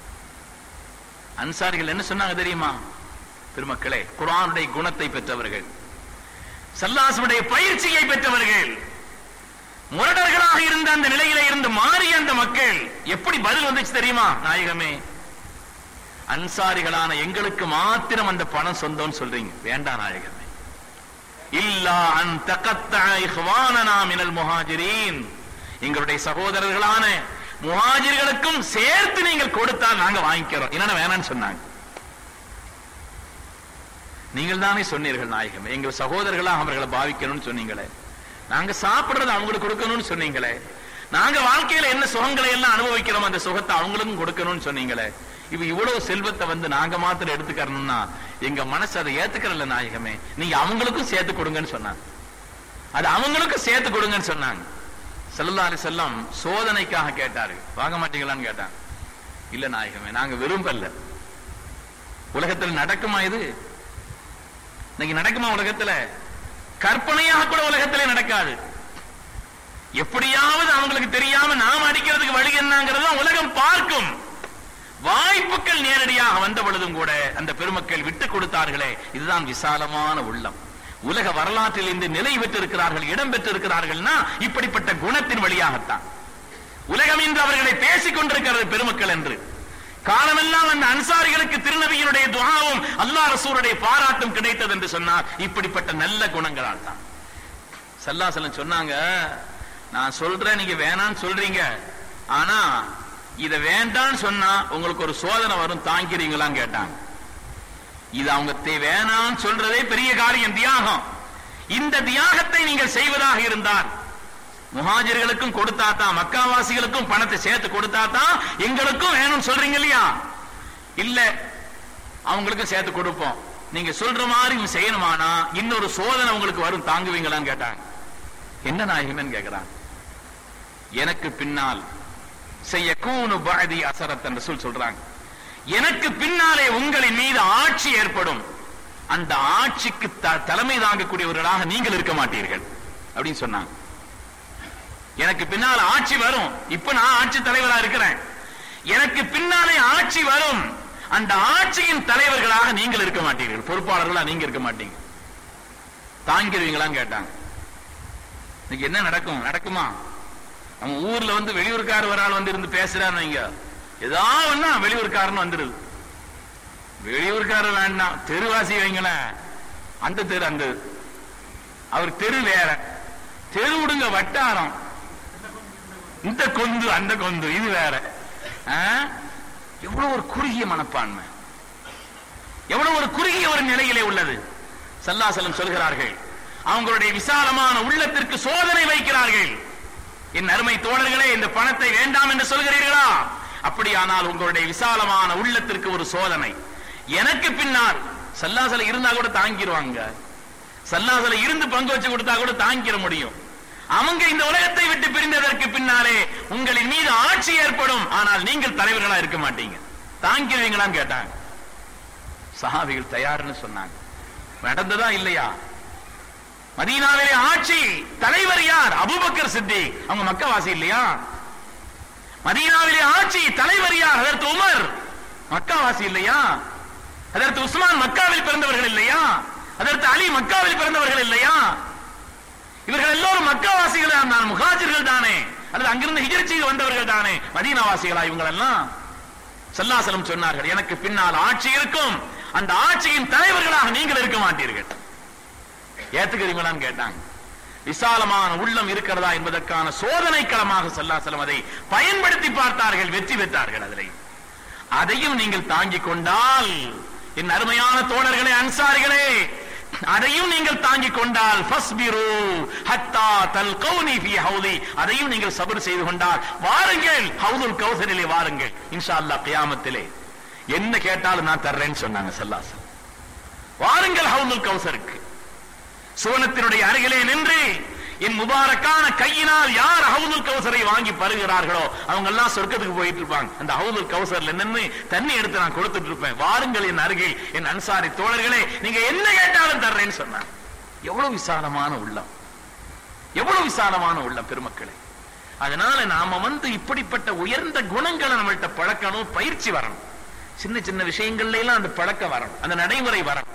S1: அன்சாரிகள் என்ன சொன்னாங்க தெரியுமா பெருமக்களே குரானுடைய குணத்தை பெற்றவர்கள் சல்லாசுடைய பயிற்சியை பெற்றவர்கள் முரடர்களாக இருந்த அந்த நிலையில இருந்து மாறிய அந்த மக்கள் எப்படி பதில் வந்துச்சு தெரியுமா நாயகமே அன்சாரிகளான எங்களுக்கு மாத்திரம் அந்த பணம் சொந்தம்னு சொல்றீங்க வேண்டாம் நாயகமே இல்லா அன் தகத்தா இஹ்வானனா மினல் முஹாஜிரீன் எங்களுடைய சகோதரர்களான முஹாஜிர்களுக்கும் சேர்த்து நீங்கள் கொடுத்தால் நாங்க வாங்கிக்கிறோம் என்னன்னா வேணாம்னு சொன்னாங்க நீங்கள் தானே சொன்னீர்கள் நாயகம் எங்கள் சகோதரர்களா அவர்களை பாவிக்கணும்னு சொன்னீங்களே நாங்க சாப்பிடுறது அவங்களுக்கு கொடுக்கணும்னு சொன்னீங்களே நாங்க வாழ்க்கையில என்ன சுகங்களை எல்லாம் அனுபவிக்கிறோம் அந்த சுகத்தை அவங்களுக்கும் கொடுக்கணும்னு சொன்னீங்களே இவ இவ்வளவு செல்வத்தை வந்து நாங்க மாத்திரம் எடுத்துக்கறணும்னா எங்க மனசு அதை ஏத்துக்கிறல்ல நாயகமே நீங்க அவங்களுக்கும் சேர்த்து கொடுங்கன்னு சொன்னாங்க அது அவங்களுக்கும் சேர்த்து கொடுங்கன்னு சொன்னாங்க செல்லல்லா அலி செல்லம் சோதனைக்காக கேட்டாரு வாங்க மாட்டீங்களான்னு கேட்டாங்க இல்ல நாயகமே நாங்க விரும்பல உலகத்தில் நடக்குமா இது இன்னைக்கு நடக்குமா உலகத்துல கற்பனையாக கூட உலகத்திலே நடக்காது எப்படியாவது அவங்களுக்கு தெரியாம நாம் அடிக்கிறதுக்கு வழி என்னங்கிறது உலகம் பார்க்கும் வாய்ப்புகள் நேரடியாக வந்த பொழுதும் கூட அந்த பெருமக்கள் விட்டு கொடுத்தார்களே இதுதான் விசாலமான உள்ளம் உலக வரலாற்றில் இந்த நிலை பெற்றிருக்கிறார்கள் இடம் பெற்றிருக்கிறார்கள்னா இப்படிப்பட்ட குணத்தின் வழியாகத்தான் உலகம் இன்று அவர்களை பேசிக் கொண்டிருக்கிறது பெருமக்கள் என்று காலமெல்லாம் அந்த அன்சாரிகளுக்கு திருநபியினுடைய துகாவும் அல்லா ரசூருடைய பாராட்டும் கிடைத்தது என்று சொன்னார் இப்படிப்பட்ட நல்ல குணங்களால் தான் சல்லாசலம் சொன்னாங்க நான் சொல்றேன் நீங்க வேணான்னு சொல்றீங்க ஆனா இத வேண்டான்னு சொன்னா உங்களுக்கு ஒரு சோதனை வரும் தாங்கிறீங்களான்னு கேட்டாங்க இது அவங்க தே- வேணான்னு சொல்றதே பெரிய காரியம் தியாகம் இந்த தியாகத்தை நீங்கள் செய்வதாக இருந்தால் முஹாஜிர்களுக்கும் கொடுத்தா தான் மக்காவாசிகளுக்கும் பணத்தை சேர்த்து கொடுத்தா தான் எங்களுக்கும் வேணும்னு சொல்றீங்க இல்லையா இல்ல அவங்களுக்கும் சேர்த்து கொடுப்போம் நீங்க சொல்ற மாதிரி இவங்க செய்யணுமானா இன்னொரு சோதனை உங்களுக்கு வரும் தாங்குவீங்களான்னு கேட்டாங்க என்ன நாயகமேன்னு கேக்குறாங்க எனக்கு பின்னால் செய்ய கூனு பாதி அசரத் என்று சொல் சொல்றாங்க எனக்கு பின்னாலே உங்களின் மீது ஆட்சி ஏற்படும் அந்த ஆட்சிக்கு த- தலைமை தாங்கக்கூடியவர்களாக நீங்கள் இருக்க மாட்டீர்கள் அப்படின்னு சொன்னாங்க எனக்கு பின்னால் ஆட்சி வரும் இப்ப நான் ஆட்சி தலைவரா இருக்கிறேன் எனக்கு பின்னாலே ஆட்சி வரும் அந்த ஆட்சியின் தலைவர்களாக நீங்கள் இருக்க மாட்டீர்கள் பொறுப்பாளர்களா நீங்க இருக்க மாட்டீங்க தாங்கிடுவீங்களான்னு கேட்டாங்க இன்னைக்கு என்ன நடக்கும் நடக்குமா நம்ம ஊர்ல வந்து வெளியூர்கார் ஒரு ஆள் வந்து இருந்து பேசுறான்னு வைங்க ஏதாவது ஒண்ணா வெளியூர்காரன் வந்துருது வெளியூர்காரர் வேண்டாம் தெருவாசி வைங்களேன் அந்த தெரு அந்த அவர் தெரு வேற தெரு விடுங்க வட்டாரம் இந்த கொந்து அந்த கொந்து இது வேற ஆ? எவ்வளவு ஒரு குறுகிய மனப்பான்மை எவ்வளவு ஒரு குறுகிய ஒரு நிலையிலே உள்ளது சல்லாசலம் சொல்கிறார்கள் அவங்களுடைய விசாலமான உள்ளத்திற்கு சோதனை வைக்கிறார்கள் என் அருமை தோழர்களே இந்த பணத்தை வேண்டாம் என்று சொல்கிறீர்களா அப்படியானால் உங்களுடைய விசாலமான உள்ளத்திற்கு ஒரு சோதனை எனக்கு பின்னால் சல்லாசல இருந்தா கூட தாங்கிடுவாங்க சல்லாசல இருந்து பங்கு வச்சு கொடுத்தா கூட தாங்கிட முடியும் அவங்க இந்த உலகத்தை விட்டு பிரிந்ததற்கு பின்னாலே உங்களின் மீது ஆட்சி ஏற்படும் ஆனால் நீங்கள் தலைவர்களா இருக்க மாட்டீங்க தாங்கிடுவீங்களான்னு கேட்டாங்க சஹாபிகள் தயார்னு சொன்னாங்க நடந்ததா இல்லையா மதீனாவிலே ஆட்சி தலைவர் யார் அபூபக்கர் சித்தி அவங்க மக்கவாசி இல்லையா மதீனாவிலே ஆட்சி தலைவர் யார் அதற்கு உமர் மக்காவாசி இல்லையா அதற்கு உஸ்மான் மக்காவில் பிறந்தவர்கள் இல்லையா அதற்கு அலி மக்காவில் பிறந்தவர்கள் இல்லையா இவர்கள் எல்லோரும் மக்காவாசிகள் தான் முகாஜிர்கள் தானே அல்லது அங்கிருந்து ஹிஜர் செய்து வந்தவர்கள் தானே மதீனாவாசிகளா இவங்க எல்லாம் சல்லாசலம் சொன்னார்கள் எனக்கு பின்னால் ஆட்சி இருக்கும் அந்த ஆட்சியின் தலைவர்களாக நீங்கள் இருக்க மாட்டீர்கள் ஏத்துக்கிறீங்களான்னு கேட்டாங்க விசாலமான உள்ளம் இருக்கிறதா என்பதற்கான சோதனை களமாக சல்லாசலம் அதை பயன்படுத்தி பார்த்தார்கள் வெற்றி பெற்றார்கள் அதிலே அதையும் நீங்கள் தாங்கிக் கொண்டால் என் அருமையான தோழர்களே அன்சாரிகளே அதையும் நீங்கள் தாங்கிக் கொண்டால் ஃபஸ்பிரு ஹத்தா தல்கௌனி ஃபீ ஹௌதி அதையும் நீங்கள் சபர் செய்து கொண்டால் வாருங்கள் ஹவுதுல் கௌசரிலே வாருங்கள் இன்ஷா அல்லாஹ் கியாமத்திலே என்ன கேட்டாலும் நான் தர்றேன்னு சொன்னாங்க சல்லாசல் வாருங்கள் ஹவுதுல் கௌசருக்கு சுவனத்தினுடைய அருகிலே நின்று என் முபாரக்கான கையினால் யார் ஹவுதுல் கௌசரை வாங்கி பருகிறார்களோ அவங்க எல்லாம் சொர்க்கத்துக்கு போயிட்டு இருப்பாங்க அந்த ஹவுதுல் கௌசர்ல நின்னு தண்ணி எடுத்து நான் கொடுத்துட்டு இருப்பேன் வாருங்கள் என் அருகில் என் அன்சாரி தோழர்களே நீங்க என்ன கேட்டாலும் தர்றேன்னு சொன்னாங்க எவ்வளவு விசாலமான உள்ளம் எவ்வளவு விசாலமான உள்ளம் பெருமக்களே அதனால நாம வந்து இப்படிப்பட்ட உயர்ந்த குணங்களை நம்மள்ட்ட பழக்கணும் பயிற்சி வரணும் சின்ன சின்ன விஷயங்கள்ல எல்லாம் அந்த பழக்கம் வரணும் அந்த நடைமுறை வரணும்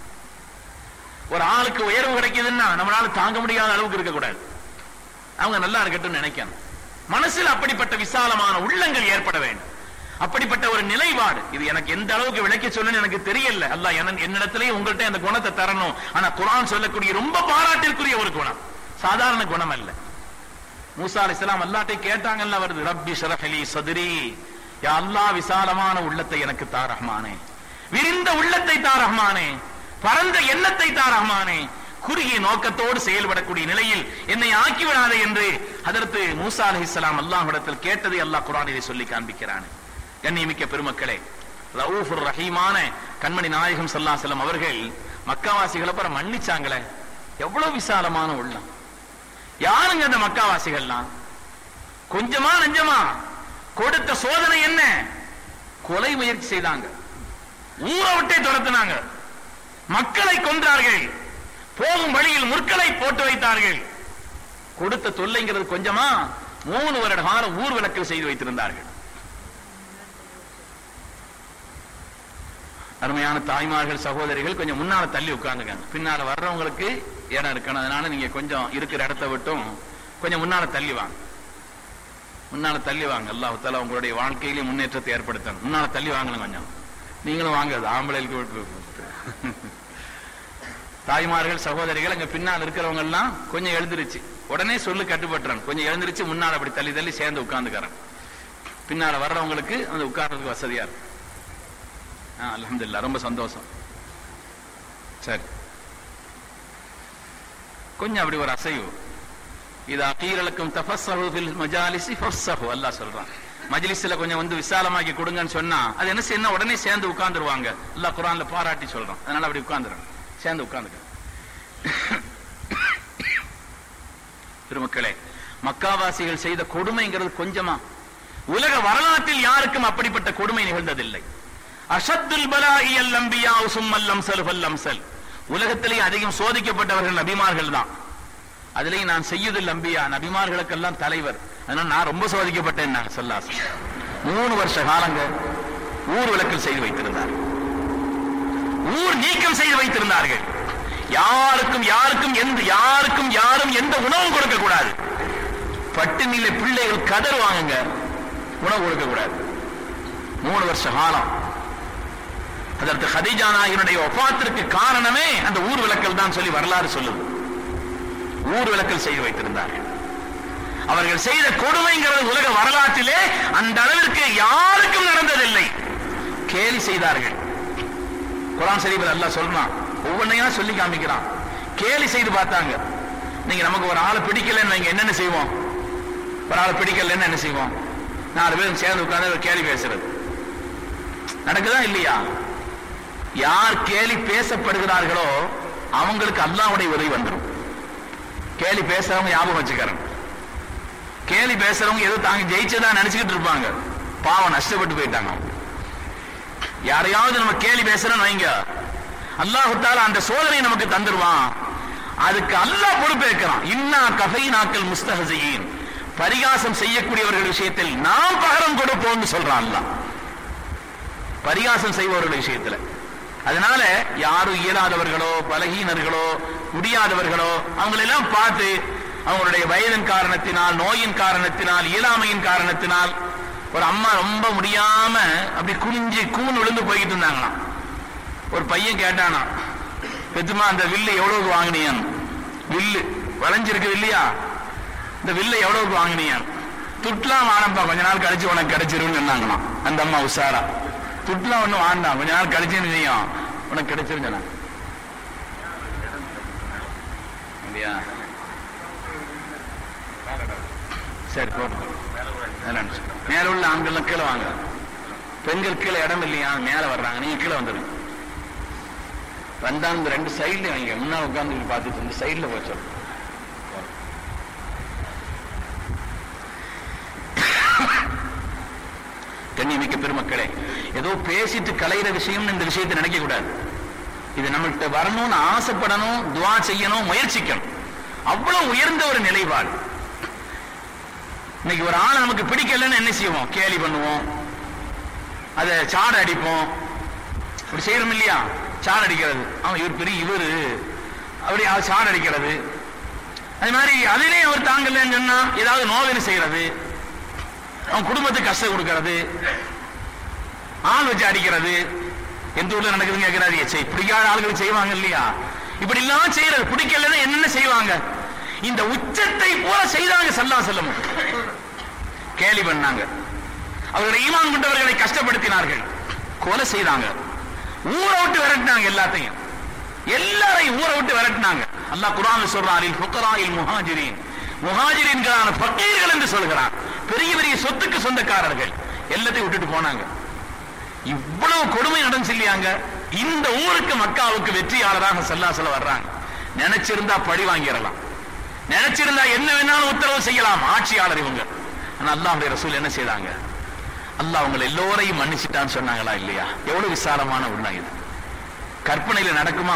S1: ஒரு ஆளுக்கு உயர்வு கிடைக்குதுன்னா நம்மளால தாங்க முடியாத அளவுக்கு இருக்கக்கூடாது அவங்க நல்லா இருக்கட்டும் நினைக்கணும் மனசில் அப்படிப்பட்ட விசாலமான உள்ளங்கள் ஏற்பட வேண்டும் அப்படிப்பட்ட ஒரு நிலைப்பாடு இது எனக்கு எந்த அளவுக்கு விளக்கி சொல்லணும்னு எனக்கு தெரியல அல்லாஹ் என்ன- என்னிடத்திலேயே உங்கள்ட்ட அந்த குணத்தை தரணும் ஆனா குர்ஆன் சொல்லக்கூடிய ரொம்ப பாராட்டிற்குரிய ஒரு குணம் சாதாரண குணம் அல்ல மூசா அலைஹிஸ்ஸலாம் அல்லாஹ்ட்டே கேட்டாங்கல்ல வருது ரப்பி ஷரஹலி சதுரி யா அல்லாஹ் விசாலமான உள்ளத்தை எனக்கு தா ரஹ்மானே விரிந்த உள்ளத்தை தா ரஹ்மானே பரந்த எண்ணத்தை தா ரஹ்மானே குறுகிய நோக்கத்தோடு செயல்படக்கூடிய நிலையில் என்னை ஆக்கிவிடாதே என்று அதற்கு மூசா அலைஹிஸ்ஸலாம் அல்லாஹ்விடத்தில் கேட்டதை அல்லாஹ் குர்ஆனிலே சொல்லி காண்பிக்கிறான் கண்ணியமிக்க பெருமக்களே ரவுஃபுர் ரஹீமான கண்மணி நாயகம் ஸல்லல்லாஹு அவர்கள் மக்காவாசிகளை அப்புறம் மன்னிச்சாங்களே எவ்வளவு விசாலமான உள்ளம் யாருங்க அந்த மக்காவாசிகள்லாம் கொஞ்சமா நஞ்சமா கொடுத்த சோதனை என்ன கொலை முயற்சி செய்தாங்க ஊரை விட்டே துரத்துனாங்க மக்களை கொன்றார்கள் போகும் வழியில் முற்களை போட்டு வைத்தார்கள் கொடுத்த தொல்லைங்கிறது கொஞ்சமா மூணு வருட காலம் ஊர் விளக்கல் செய்து வைத்திருந்தார்கள் அருமையான தாய்மார்கள் சகோதரிகள் கொஞ்சம் முன்னால தள்ளி உட்கார்ந்துக்காங்க பின்னால வர்றவங்களுக்கு இடம் இருக்கணும் அதனால நீங்க கொஞ்சம் இருக்கிற இடத்த விட்டும் கொஞ்சம் முன்னால தள்ளி வாங்க முன்னால தள்ளி வாங்க அல்லாஹ் தாலா உங்களுடைய வாழ்க்கையிலே முன்னேற்றத்தை ஏற்படுத்தணும் முன்னால தள்ளி வாங்கணும் கொஞ்சம் நீங்களும் வாங்க அது ஆம்பளைக்கு விட்டு தாய்மார்கள் சகோதரிகள் அங்க பின்னால் இருக்கிறவங்க எல்லாம் கொஞ்சம் எழுந்திருச்சு உடனே சொல்லு கட்டுப்பட்டுறான் கொஞ்சம் எழுந்திருச்சு முன்னால் அப்படி தள்ளி தள்ளி சேர்ந்து உட்கார்ந்துக்கிறேன் பின்னால வர்றவங்களுக்கு அந்த உட்கார்றதுக்கு வசதியா இருக்கும் ஆ, அல்ஹம்துலில்லாஹ் ரொம்ப சந்தோஷம் சரி கொஞ்சம் அப்படி ஒரு அசைவு இதா கீரலுக்கும் தஃபஸ்ஸஹு ஃபில் மஜாலிசி ஃபஃப்ஸஹு அல்லாஹ் சொல்றான் மஜ்லிஸ்ல கொஞ்சம் வந்து விசாலமாக்கி கொடுங்கன்னு சொன்னா அது என்ன செய்யணும் உடனே சேர்ந்து உட்கார்ந்துருவாங்க அல்லாஹ் குர்ஆன்ல பாராட்டி சொல்றான் அதனால அப்படி உட்கார்ந்துரும் சேர்ந்து உட்கார்ந்துக்க பெருமக்களே மக்காவாசிகள் செய்த கொடுமைங்கிறது கொஞ்சமா உலக வரலாற்றில் யாருக்கும் அப்படிப்பட்ட கொடுமை நிகழ்ந்ததில்லை அஷத்துல் பலாஇயல் அம்பியா சும்மல் அம்சல் ஃபல் அம்சல் உலகத்திலேயே அதிகம் சோதிக்கப்பட்டவர்கள் நபிமார்கள் தான் அதுலயும் நான் செய்யுதில் அம்பியா நபிமார்களுக்கெல்லாம் தலைவர் அதனால நான் ரொம்ப சோதிக்கப்பட்டேன் நான் சொல்லாசம் மூணு வருஷ காலங்க ஊர் விளக்கல் செய்து வைத்திருந்தார் ஊர் நீக்கம் செய்து வைத்திருந்தார்கள் யாருக்கும் யாருக்கும் எந்த யாருக்கும் யாரும் எந்த உணவும் கொடுக்க கூடாது பட்டினில பிள்ளைகள் கதறுவாங்க உணவு கொடுக்க கூடாது மூணு வருஷ காலம் அதற்கு ஹதீஜா நாயகனுடைய ஒப்பாத்திற்கு காரணமே அந்த ஊர் விளக்கல் தான் சொல்லி வரலாறு சொல்லுது ஊர் விளக்கல் செய்து வைத்திருந்தார்கள் அவர்கள் செய்த கொடுமைங்கிறது உலக வரலாற்றிலே அந்த அளவிற்கு யாருக்கும் நடந்ததில்லை கேலி செய்தார்கள் குரான் ஷரீஃபில் அல்லாஹ் சொல்றான் ஒவ்வொன்றையா சொல்லி காமிக்கிறான் கேலி செய்து பார்த்தாங்க நீங்க நமக்கு ஒரு ஆளை பிடிக்கலன்னு நீங்க என்னென்ன செய்வோம் ஒரு ஆளை பிடிக்கலன்னு என்ன செய்வோம் நாலு பேரும் சேர்ந்து உட்கார்ந்து ஒரு கேலி பேசுறது நடக்குதா இல்லையா யார் கேலி பேசப்படுகிறார்களோ அவங்களுக்கு அல்லாஹ்வுடைய உதவி வந்துடும் கேலி பேசுறவங்க ஞாபகம் வச்சுக்கிறேன் கேலி பேசுறவங்க ஏதோ தாங்க ஜெயிச்சதா நினைச்சுக்கிட்டு இருப்பாங்க பாவம் நஷ்டப்பட்டு போயிட்டாங்க அவங்க. யாரையாவது நம்ம கேலி பேசுறோம்னு வைங்க அல்லாஹு தாலா அந்த சோதனையை நமக்கு தந்துருவான் அதுக்கு அல்லாஹ் பொறுப்பேற்கிறான் இன்னா கஃபை நாக்கள் முஸ்தகசையின் பரிகாசம் செய்யக்கூடியவர்கள் விஷயத்தில் நாம் பகரம் கொடுப்போம்னு சொல்றான் அல்லாஹ் பரிகாசம் செய்பவர்கள் விஷயத்துல அதனால யாரும் இயலாதவர்களோ பலகீனர்களோ முடியாதவர்களோ அவங்களெல்லாம் பார்த்து அவங்களுடைய வயதின் காரணத்தினால் நோயின் காரணத்தினால் இயலாமையின் காரணத்தினால் ஒரு அம்மா ரொம்ப முடியாம அப்படி குனிஞ்சு கூன் விழுந்து போய்கிட்டு இருந்தாங்களாம் ஒரு பையன் கேட்டானா பெத்துமா அந்த வில்லு எவ்வளவுக்கு வாங்கினியான் வில்லு வளைஞ்சிருக்கு இல்லையா இந்த வில்லை எவ்வளவுக்கு வாங்கினியான் துட்லாம் வானப்பா கொஞ்ச நாள் கழிச்சு உனக்கு கிடைச்சிருன்னு சொன்னாங்களாம் அந்த அம்மா உஷாரா துட்லாம் ஒண்ணும் வாண்டாம் கொஞ்ச நாள் கழிச்சுன்னு செய்யும் உனக்கு கிடைச்சிருன்னு சொன்னாங்க இல்லையா சரி போட்டு மேல உள்ள ஆண்கள் கீழே வாங்க பெண்கள் கீழே இடம் இல்லையா மேல வர்றாங்க நீங்க கீழே வந்துருங்க வந்தா இந்த ரெண்டு சைடுல வைங்க முன்னால உட்கார்ந்து பார்த்துட்டு இந்த சைடுல போய் சொல்லு கண்ணியமிக்க பெருமக்களே ஏதோ பேசிட்டு கலையிற விஷயம் இந்த விஷயத்தை நினைக்க கூடாது இது நம்மள்கிட்ட வரணும்னு ஆசைப்படணும் துவா செய்யணும் முயற்சிக்கணும் அவ்வளவு உயர்ந்த ஒரு நிலைப்பாடு இன்னைக்கு ஒரு ஆளை நமக்கு பிடிக்கலன்னு என்ன செய்வோம் கேலி பண்ணுவோம் அதை சாட அடிப்போம் அப்படி செய்யறோம் இல்லையா சாட அடிக்கிறது அவன் இவர் பெரிய இவரு அப்படி அவர் சாட அடிக்கிறது அது மாதிரி அதிலே அவர் தாங்கலன்னு சொன்னா ஏதாவது நோவினை செய்யறது அவன் குடும்பத்துக்கு கஷ்டம் கொடுக்கறது ஆள் வச்சு அடிக்கிறது எந்த ஊர்ல நடக்குதுன்னு கேட்கிறாரு செய் பிடிக்காத ஆளுகள் செய்வாங்க இல்லையா இப்படி எல்லாம் செய்யறது பிடிக்கலன்னா என்னென்ன செய்வாங்க இந்த உச்சத்தை போல செய்தாங்க சல்லா செல்லமும் கேலி பண்ணாங்க அவர்களை ஈமான் கொண்டவர்களை கஷ்டப்படுத்தினார்கள் கொலை செய்தாங்க ஊரை விட்டு விரட்டினாங்க எல்லாத்தையும் எல்லாரையும் ஊரை விட்டு விரட்டினாங்க அல்லாஹ் குர்ஆன்ல சொல்றான் அலில் ஃபுக்கராயில் முஹாஜிரின் முஹாஜிரின்களான ஃபக்கீர்கள் என்று சொல்கிறான் பெரிய பெரிய சொத்துக்கு சொந்தக்காரர்கள் எல்லாத்தையும் விட்டுட்டு போனாங்க இவ்வளவு கொடுமை நடந்துச்சு இல்லையாங்க இந்த ஊருக்கு மக்காவுக்கு வெற்றியாளராக சல்லாசல வர்றாங்க நினைச்சிருந்தா பழி வாங்கிடலாம் நினைச்சிருந்தா என்ன வேணாலும் உத்தரவு செய்யலாம் ஆட்சியாளர் இவங்க ஆனா அல்லாஹ்வுடைய ரசூல் என்ன செய்தாங்க அல்லாஹ் உங்களை எல்லோரையும் மன்னிச்சிட்டான்னு சொன்னாங்களா இல்லையா எவ்வளவு விசாலமான உள்ளம் இது கற்பனையில நடக்குமா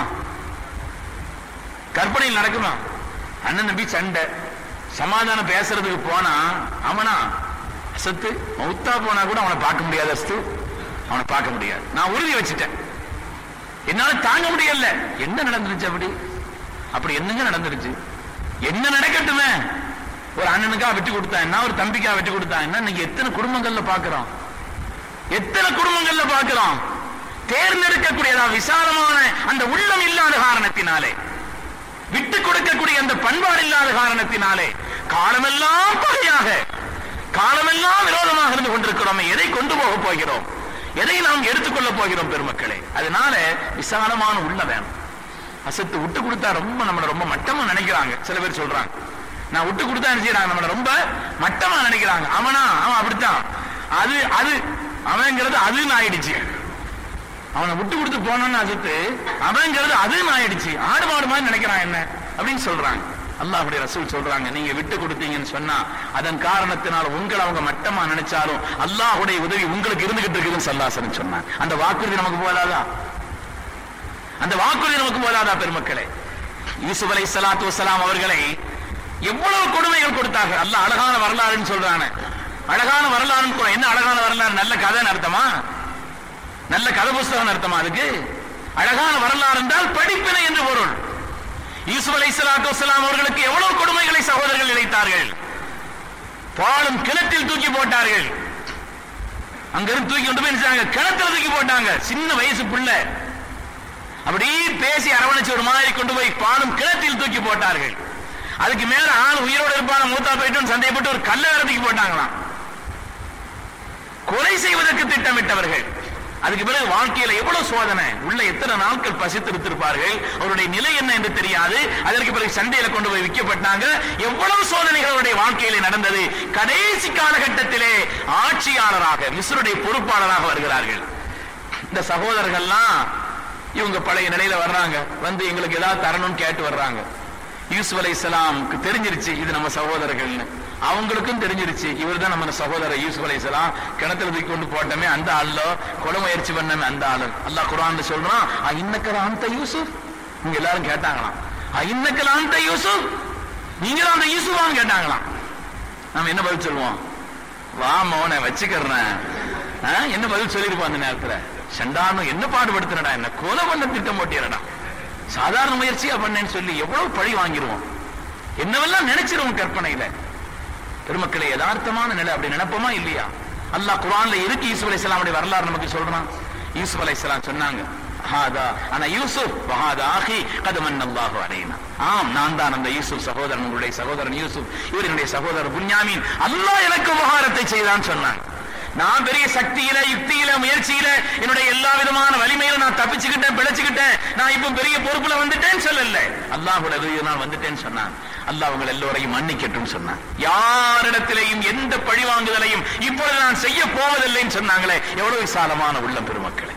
S1: கற்பனையில் நடக்குமா அண்ணன் நம்பி சண்டை சமாதானம் பேசுறதுக்கு போனா அவனா அசத்து மௌத்தா போனா கூட அவனை பார்க்க முடியாது அசத்து அவனை பார்க்க முடியாது நான் உறுதி வச்சுட்டேன் என்னால தாங்க முடியல என்ன நடந்துருச்சு அப்படி அப்படி என்னங்க நடந்துருச்சு என்ன நடக்கட்டுமே ஒரு அண்ணனுக்கா விட்டு கொடுத்தா என்ன ஒரு தம்பிக்கா விட்டு கொடுத்தா என்ன நீங்க எத்தனை குடும்பங்கள்ல பாக்குறோம் எத்தனை குடும்பங்கள்ல பாக்குறோம் தேர்ந்தெடுக்கக்கூடியதா விசாலமான அந்த உள்ளம் இல்லாத காரணத்தினாலே விட்டு கொடுக்கக்கூடிய அந்த பண்பாடு இல்லாத காரணத்தினாலே காலமெல்லாம் பகையாக காலமெல்லாம் விரோதமாக இருந்து கொண்டிருக்கிறோம் எதை கொண்டு போக போகிறோம் எதை நாம் எடுத்துக்கொள்ள போகிறோம் பெருமக்களே அதனால விசாலமான உள்ள வேணும் அசத்து விட்டு கொடுத்தா ரொம்ப நம்மள ரொம்ப மட்டமா நினைக்கிறாங்க சில பேர் சொல்றாங்க நான் விட்டு கொடுத்தா நினைச்சாங்க நம்மள ரொம்ப மட்டமா நினைக்கிறாங்க அவனா அவன் அப்படித்தான் அது அது அவன்ங்கிறது அதுன்னு ஆயிடுச்சு அவனை விட்டு கொடுத்து போனான்னு அசத்து அவன்ங்கிறது அதுன்னு ஆயிடுச்சு ஆடு மாடு மாதிரி நினைக்கிறான் என்ன அப்படின்னு சொல்றாங்க அல்லாஹ்வுடைய ரசூல் சொல்றாங்க நீங்க விட்டு கொடுத்தீங்கன்னு சொன்னா அதன் காரணத்தினால் உங்களை அவங்க மட்டமா நினைச்சாலும் அல்லாஹ்வுடைய உதவி உங்களுக்கு இருந்துகிட்டு இருக்குதுன்னு சல்லாசன் சொன்னான் அந்த வாக்குறுதி நமக்கு போதாதா அந்த வாக்குறுதி நமக்கு போதாதா பெருமக்களே யூசுப் அலை சலாத்து வசலாம் அவர்களை எவ்வளவு கொடுமைகள் கொடுத்தார்கள் அல்லாஹ் அழகான வரலாறுன்னு சொல்றானே அழகான வரலாறுன்னு கூட- என்ன அழகான வரலாறு நல்ல கதைன்னு அர்த்தமா நல்ல கதை புஸ்தகம் அர்த்தமா அதுக்கு அழகான வரலாறு என்றால் படிப்பினை என்று பொருள் யூசுப் அலை சலாத்து வசலாம் அவர்களுக்கு எவ்வளவு கொடுமைகளை சகோதரர்கள் இழைத்தார்கள் பாலும் கிணற்றில் தூக்கி போட்டார்கள் அங்கிருந்து தூக்கி கொண்டு போய் என்ன செஞ்சாங்க? கிணத்துல தூக்கி போட்டாங்க சின்ன வயசு பிள்ளை அப்படி பேசி அரவணைச்சு ஒரு மாதிரி கொண்டு போய் பாலும் கிணற்றில் தூக்கி போட்டார்கள் அதுக்கு மேல ஆள் உயிரோடு இருப்பான மூத்தா போயிட்டு சந்தேகப்பட்டு ஒரு கல்ல தூக்கி போட்டாங்களாம் கொலை செய்வதற்கு திட்டமிட்டவர்கள் அதுக்கு பிறகு வாழ்க்கையில எவ்வளவு சோதனை உள்ள எத்தனை நாட்கள் பசித்திருத்திருப்பார்கள் அவருடைய நிலை என்ன என்று தெரியாது அதற்கு பிறகு சண்டையில கொண்டு போய் விற்கப்பட்டாங்க எவ்வளவு சோதனைகள் அவருடைய வாழ்க்கையில நடந்தது கடைசி காலகட்டத்திலே ஆட்சியாளராக மிஸ்ருடைய பொறுப்பாளராக வருகிறார்கள் இந்த சகோதரர்கள்லாம் இவங்க பழைய நிலையில வர்றாங்க வந்து எங்களுக்கு ஏதாவது தரணும்னு கேட்டு வர்றாங்க யூசுப் அலைஹிஸ்ஸலாம்க்கு தெரிஞ்சிருச்சு இது நம்ம சகோதரர்கள்னு அவங்களுக்கும் தெரிஞ்சிருச்சு இவர் தான் நம்ம சகோதரர் யூசுப் அலைஹிஸ்ஸலாம் கிணத்துல தூக்கி கொண்டு போட்டோமே அந்த ஆள்ல கொலை முயற்சி பண்ணமே அந்த ஆளு அல்லாஹ் குர்ஆன்ல சொல்றான் "அ இன்னக்கல அந்த யூசுப் இங்க எல்லாரும் கேட்டாங்களாம் "அ இன்னக்கல அந்த யூசுப் நீங்க தான் அந்த யூசுஃபான்னு கேட்டாங்களாம் நாம என்ன பதில் சொல்லுவோம் வா மோனை வச்சுக்கிறேன் ஆ, என்ன பதில் சொல்லிருப்போம் அந்த நேரத்துல சண்டானு என்ன பாடுபடுத்துறடா என்ன கொலை பண்ண திட்டம் போட்டியடா சாதாரண முயற்சியா பண்ணேன்னு சொல்லி எவ்வளவு பழி வாங்கிருவோம் என்னவெல்லாம் நினைச்சிருவோம் கற்பனையில பெருமக்களே யதார்த்தமான நிலை அப்படி நினைப்போமா இல்லையா அல்லாஹ் குர்ஆன்ல இருக்கு யூசுப் அலைஹிஸ்ஸலாமுடைய வரலாறு நமக்கு சொல்றான் யூசுப் அலைஹிஸ்ஸலாம் சொன்னாங்க ஹாதா ஆனா யூசுப் வஹாதா ஆஹி கத் மன்னல்லாஹு அலைனா ஆம் நான் தான் அந்த யூசுப் சகோதரன் உங்களுடைய சகோதரன் யூசுப் இவர் என்னுடைய சகோதரர் புன்யாமீன் அல்லாஹ் எனக்கு உபகாரத்தை செய்தான் சொன்னாங்க நான் பெரிய சக்தியில யுக்தியில முயற்சியில என்னுடைய எல்லா விதமான வலிமையில நான் தப்பிச்சுக்கிட்டேன் பிழைச்சுக்கிட்டேன் நான் இப்ப பெரிய பொறுப்புல வந்துட்டேன்னு சொல்லல அல்லாஹோட உதவியில் நான் வந்துட்டேன்னு சொன்னான் அல்லாஹ் உங்கள் எல்லோரையும் மன்னிக்கட்டும் சொன்னான் யாரிடத்திலையும் எந்த பழிவாங்குதலையும் இப்பொழுது நான் செய்ய போவதில்லைன்னு சொன்னாங்களே எவ்வளவு விசாலமான உள்ளம் பெருமக்களே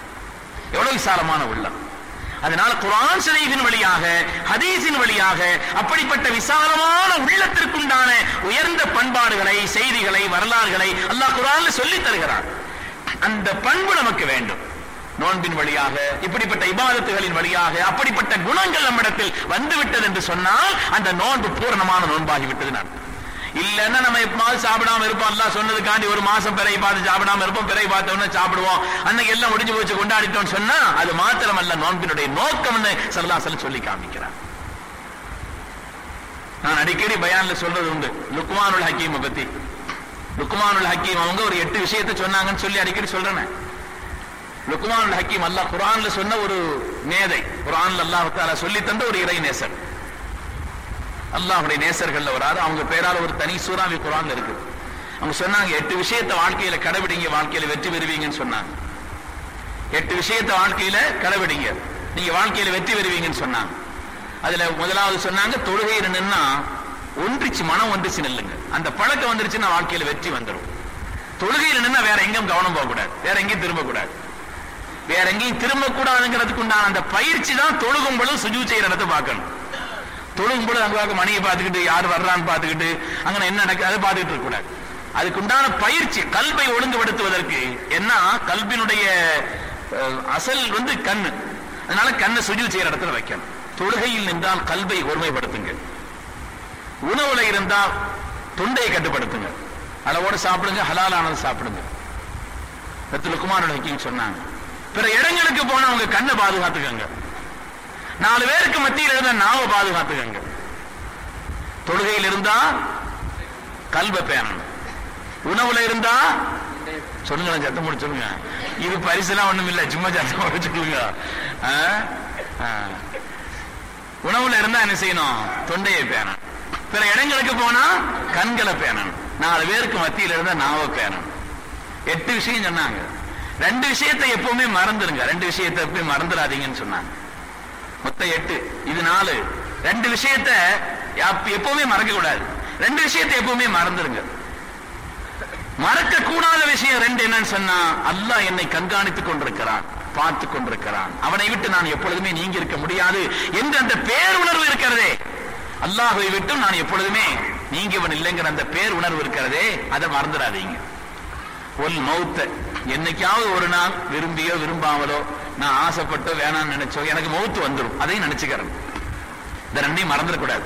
S1: எவ்வளவு விசாலமான உள்ளம் அதனால குர்ஆன் ஷரீஃபின் வழியாக ஹதீஸின் வழியாக அப்படிப்பட்ட விசாலமான உள்ளத்திற்குண்டான உயர்ந்த பண்பாடுகளை செய்திகளை வரலாறுகளை அல்லாஹ் குர்ஆன்ல சொல்லித் தருகிறான் அந்த பண்பு நமக்கு வேண்டும் நோன்பின் வழியாக இப்படிப்பட்ட இபாதத்துகளின் வழியாக அப்படிப்பட்ட குணங்கள் நம்மிடத்தில் வந்துவிட்டது என்று சொன்னால் அந்த நோன்பு பூரணமான நோன்பாகிவிட்டது நான் இல்லன்னா நம்ம எப்பமாவது சாப்பிடாம இருப்போம் அல்லாஹ் சொன்னதுக்காண்டி ஒரு மாசம் பிறை பார்த்து சாப்பிடாம இருப்போம் பிறை பார்த்த உடனே சாப்பிடுவோம் அன்னைக்கு எல்லாம் முடிஞ்சு போச்சு கொண்டாடிட்டோம்னு சொன்னா அது மாத்திரமல்ல நோன்பினுடைய நோக்கம்னு சல்லாசல சொல்லி காமிக்கிறார் நான் அடிக்கடி பயான்ல சொல்றது உண்டு லுக்மானுல் ஹக்கீமை பத்தி லுக்மானுல் ஹக்கீம் அவங்க ஒரு எட்டு விஷயத்தை சொன்னாங்கன்னு சொல்லி அடிக்கடி சொல்றேன் லுக்மானுல் ஹக்கீம் அல்லாஹ் குர்ஆன்ல சொன்ன ஒரு மேதை குர்ஆன்ல அல்லாஹ் தஆலா சொல்லி தந்த ஒரு இறை நேசர் அல்லாஹ்வுடைய நேசர்கள்ல ஒரு ஆள் அவங்க பேரால ஒரு தனி சூறாவி குர்ஆன்ல இருக்கு அவங்க சொன்னாங்க எட்டு விஷயத்தை வாழ்க்கையில கடைபிடிங்க வாழ்க்கையில வெற்றி பெறுவீங்கன்னு சொன்னாங்க எட்டு விஷயத்தை வாழ்க்கையில கடைபிடிங்க நீங்க வாழ்க்கையில வெற்றி பெறுவீங்கன்னு சொன்னாங்க அதுல முதலாவது சொன்னாங்க தொழுகையில நின்னா ஒன்றிச்சு மனம் ஒன்றிச்சு நில்லுங்க அந்த பழக்கம் வந்துருச்சுன்னா வாழ்க்கையில வெற்றி வந்துடும் தொழுகையில நின்னா வேற எங்கேயும் கவனம் போக கூடாது வேற எங்கேயும் திரும்ப கூடாது வேற எங்கேயும் திரும்ப கூடாதுங்கிறதுக்கு உண்டான அந்த பயிற்சி தான் தொழுகும் பொழுது சுஜூ செய்யற இடத்தை பார்க்கணும் தொழுகும் பொழுது அங்க பார்க்க மணியை பார்த்துக்கிட்டு யார் வர்றான்னு பார்த்துக்கிட்டு அங்க என்ன நடக்குது அதை பார்த்துக்கிட்டு இருக்க கூடாது அதுக்கு உண்டான பயிற்சி கல்வை ஒழுங்குபடுத்துவதற்கு என்ன கல்வினுடைய அஹ், அசல் வந்து கண்ணு அதனால கண்ணை சுஜு செய்யற இடத்துல வைக்கணும் தொழுகையில் நின்றால் கல்வை ஒருமைப்படுத்துங்க உணவுல இருந்தால் தொண்டையை கட்டுப்படுத்துங்க அளவோட சாப்பிடுங்க ஹலாலானது சாப்பிடுங்க ரத்துல குமாரன் ஹக்கீம் சொன்னாங்க பிற இடங்களுக்கு போனா அவங்க கண்ணை பாதுகாத்துக்கங்க நாலு பேருக்கு மத்தியில் இருந்த நாவை பாதுகாத்துக்கங்க தொழுகையில் இருந்தா கல்வை பேணணும் உணவுல இருந்தா சொல்லுங்களேன் சத்தம் போட்டு சொல்லுங்க இது பரிசுலாம் ஒண்ணும் இல்ல சும்மா சத்தம் போட்டு சொல்லுங்க ஆ? ஆ. உணவுல இருந்தா என்ன செய்யணும் தொண்டையை பேணணும் பிற இடங்களுக்கு போனா கண்களை பேணணும் நாலு பேருக்கு மத்தியில இருந்தா நாவை பேணணும் எட்டு விஷயம் சொன்னாங்க ரெண்டு விஷயத்தை எப்பவுமே மறந்துடுங்க ரெண்டு விஷயத்தை எப்பவுமே மறந்துடாதீங்கன்னு சொன்னாங்க மொத்தம் எட்டு இது நாலு ரெண்டு விஷயத்த எப்ப- எப்பவுமே மறக்க கூடாது ரெண்டு விஷயத்தை எப்பவுமே மறந்துருங்க மறக்க கூடாத விஷயம் ரெண்டு என்னன்னு சொன்னா அல்லாஹ் என்னை கண்காணித்துக் கொண்டிருக்கிறான் பார்த்து கொண்டிருக்கிறான் அவனை விட்டு நான் எப்பொழுதுமே நீங்கி இருக்க முடியாது என்று அந்த பேருணர்வு இருக்கிறதே அல்லாஹ்வை விட்டு நான் எப்பொழுதுமே நீங்கியவன் இல்லைங்கிற அந்த பேர் உணர்வு இருக்கிறதே அதை மறந்துடாதீங்க ஒல் மௌத்த என்னைக்காவது ஒரு நாள் விரும்பியோ விரும்பாமலோ நான் ஆசைப்பட்டோ வேணாம்னு நினைச்சோ எனக்கு மௌத்து வந்துடும் அதையும் நினைச்சுக்கிறேன் இந்த ரெண்டையும் மறந்துடக்கூடாது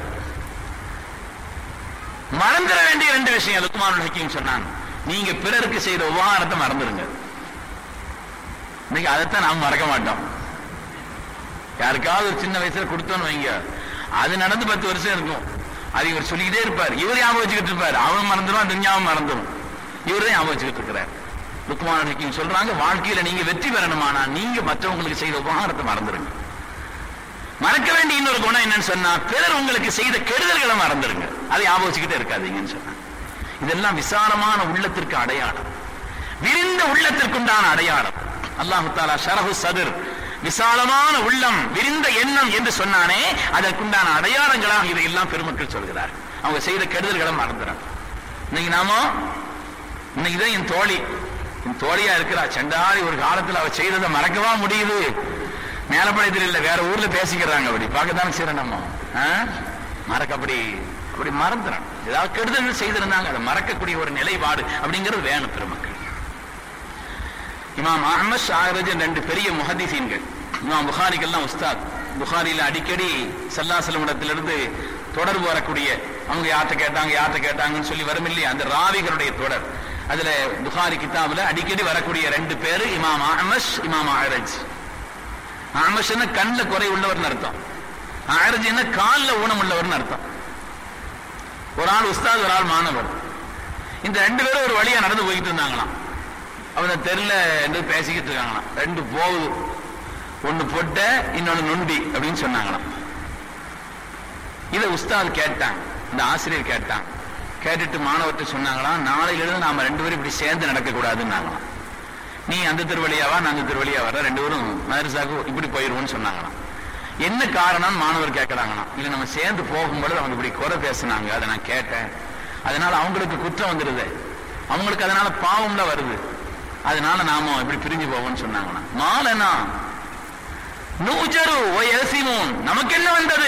S1: மறந்துட வேண்டிய ரெண்டு விஷயம் லுக்மானுல் ஹக்கீம் சொன்னான் நீங்க பிறருக்கு செய்த உபகாரத்தை மறந்துடுங்க இன்னைக்கு அதைத்தான் நாம் மறக்க மாட்டோம் யாருக்காவது ஒரு சின்ன வயசுல கொடுத்தோன்னு வைங்க அது நடந்து பத்து வருஷம் இருக்கும் அது இவர் சொல்லிக்கிட்டே இருப்பார் இவர் ஞாபகம் வச்சுக்கிட்டு இருப்பார் அவன் மறந்துடும் துன்யாவும் மறந்துடும் இவர் தான் ஞாபகம் வச்சுக்கிட்டு இருக்கிறார் லுக்மான் ஹக்கீம் சொல்றாங்க வாழ்க்கையில நீங்க வெற்றி பெறணுமானா நீங்க மற்றவங்களுக்கு செய்த உபகாரத்தை மறந்துடுங்க மறக்க வேண்டிய இன்னொரு குணம் என்னன்னு சொன்னா பிறர் உங்களுக்கு செய்த கெடுதல்களை மறந்துடுங்க அதை ஞாபகம் வச்சுக்கிட்டே இருக்காதீங்கன்னு சொன்னா இதெல்லாம் விசாலமான உள்ளத்திற்கு அடையாளம் விரிந்த உள்ளத்திற்குண்டான அடையாளம் அல்லாஹு தாலா ஷரஹு சதுர் விசாலமான உள்ளம் விரிந்த எண்ணம் என்று சொன்னானே அதற்குண்டான அடையாளங்களாக இதையெல்லாம் பெருமக்கள் சொல்கிறார் அவங்க செய்த கெடுதல்களை மறந்துறாங்க இன்னைக்கு நாம இன்னைக்கு தான் என் தோழி என் தோழியா இருக்கிறா செண்டாரி ஒரு காலத்துல அவ செய்ததை மறக்கவா முடியுது மேலப்படையத்தில் இல்ல வேற ஊர்ல பேசிக்கிறாங்க அப்படி பார்க்கத்தானே செய்யறோம் நம்ம ஆ? மறக்க அப்படி அப்படி மறந்துறான் ஏதாவது கெடுதல் செய்திருந்தாங்க அதை மறக்கக்கூடிய ஒரு நிலைப்பாடு அப்படிங்கிறது வேணும் பெருமக்கள் இமாம் அஹமத் ஷாரஜன் ரெண்டு பெரிய முஹதிசீன்கள் இமாம் புகாரிக்கெல்லாம் உஸ்தாத் புகாரில அடிக்கடி சல்லாசலம் இடத்திலிருந்து தொடர்பு வரக்கூடிய அவங்க யார்கிட்ட கேட்டாங்க யார்கிட்ட கேட்டாங்கன்னு சொல்லி வரும் இல்லையா அந்த ராவிகளுடைய தொடர் அதுல புகாரி கிதாபுல அடிக்கடி வரக்கூடிய ரெண்டு பேரு இமாம் அஹமஷ் இமாம் ஆரஜ் அஹமஷ்னா கண்ணில் குறை உள்ளவர்னு அர்த்தம் ஆரஜ் என்ன காலில் ஊனம் உள்ளவர்னு அர்த்தம் ஒரு ஆள் உஸ்தாத் ஒரு ஆள் மாணவர் இந்த ரெண்டு பேரும் ஒரு வழியா நடந்து போய்கிட்டு இருந்தாங்களாம் அவன தெருல என்று பேசிக்கிட்டு இருக்காங்களாம் ரெண்டு போகுது ஒன்னு பொட்ட இன்னொன்னு நொண்டி அப்படின்னு சொன்னாங்களாம் இதை உஸ்தாத் கேட்டாங்க இந்த ஆசிரியர் கேட்டாங்க கேட்டுட்டு மாணவர்கிட்ட சொன்னாங்களாம் நாளையிலிருந்து நாம ரெண்டு பேரும் இப்படி சேர்ந்து நடக்க கூடாதுன்னாங்களாம் நீ அந்த திருவழியாவா நான் அந்த திருவழியா வர ரெண்டு பேரும் மதரசாக்கு இப்படி போயிருவோம்னு சொன்னாங்களாம் என்ன காரணம் மாணவர் கேட்கறாங்களாம் இல்ல நம்ம சேர்ந்து போகும்பொழுது அவங்க இப்படி குறை பேசுனாங்க அதை நான் கேட்டேன் அதனால அவங்களுக்கு குற்றம் வந்துருது அவங்களுக்கு அதனால பாவம்ல வருது அதனால நாம இப்படி பிரிஞ்சு போவோம்னு சொன்னாங்களாம் மாலனா நூஜரு ஒயசிமோன் நமக்கு என்ன வந்தது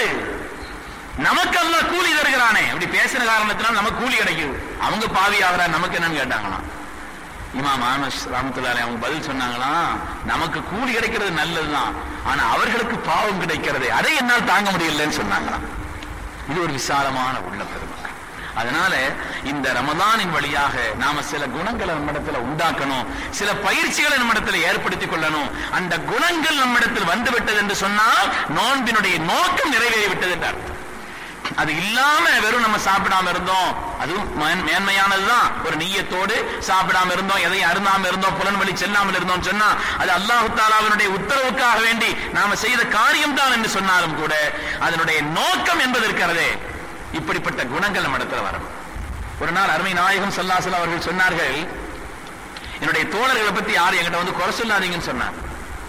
S1: நமக்கு அல்ல கூலி தருகிறானே அப்படி பேசின காரணத்தினால் நமக்கு கூலி கிடைக்குது அவங்க பாவி ஆகிறா நமக்கு என்னன்னு கேட்டாங்களாம் இமாம் ஆனஸ் ராமத்துல்லாலே அவங்க பதில் சொன்னாங்களாம் நமக்கு கூலி கிடைக்கிறது நல்லதுதான் ஆனா அவர்களுக்கு பாவம் கிடைக்கிறது அதை என்னால் தாங்க முடியலன்னு சொன்னாங்களாம் இது ஒரு விசாலமான உள்ள பெருமக்கள் அதனால இந்த ரமதானின் வழியாக நாம சில குணங்களை நம்மிடத்துல உண்டாக்கணும் சில பயிற்சிகளை நம்மிடத்துல ஏற்படுத்திக் கொள்ளணும் அந்த குணங்கள் நம்மிடத்தில் வந்து விட்டது என்று சொன்னால் நோன்பினுடைய நோக்கம் நிறைவேறி விட்டது என்று அர்த்தம் அது இல்லாம வெறும் நம்ம சாப்பிடாம இருந்தோம் அதுவும் மேன்- மேன்மையானதுதான் ஒரு நீயத்தோடு சாப்பிடாம இருந்தோம் எதையும் அருந்தாம இருந்தோம் புலன்வழி செல்லாமல் இருந்தோம் சொன்னா அது அல்லாஹு தாலாவினுடைய உத்தரவுக்காக வேண்டி நாம செய்த காரியம் தான் என்று சொன்னாலும் கூட அதனுடைய நோக்கம் என்பது இருக்கிறதே இப்படிப்பட்ட குணங்கள் நம்ம இடத்துல வரும் ஒரு நாள் அருமை நாயகம் சல்லாசல் அவர்கள் சொன்னார்கள் என்னுடைய தோழர்களை பத்தி யாரும் என்கிட்ட வந்து குறை சொல்லாதீங்கன்னு சொன்னார்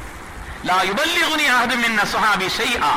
S1: லா யுபல்லிகுனி அஹது மின் அஸ்ஹாபி ஷைஆ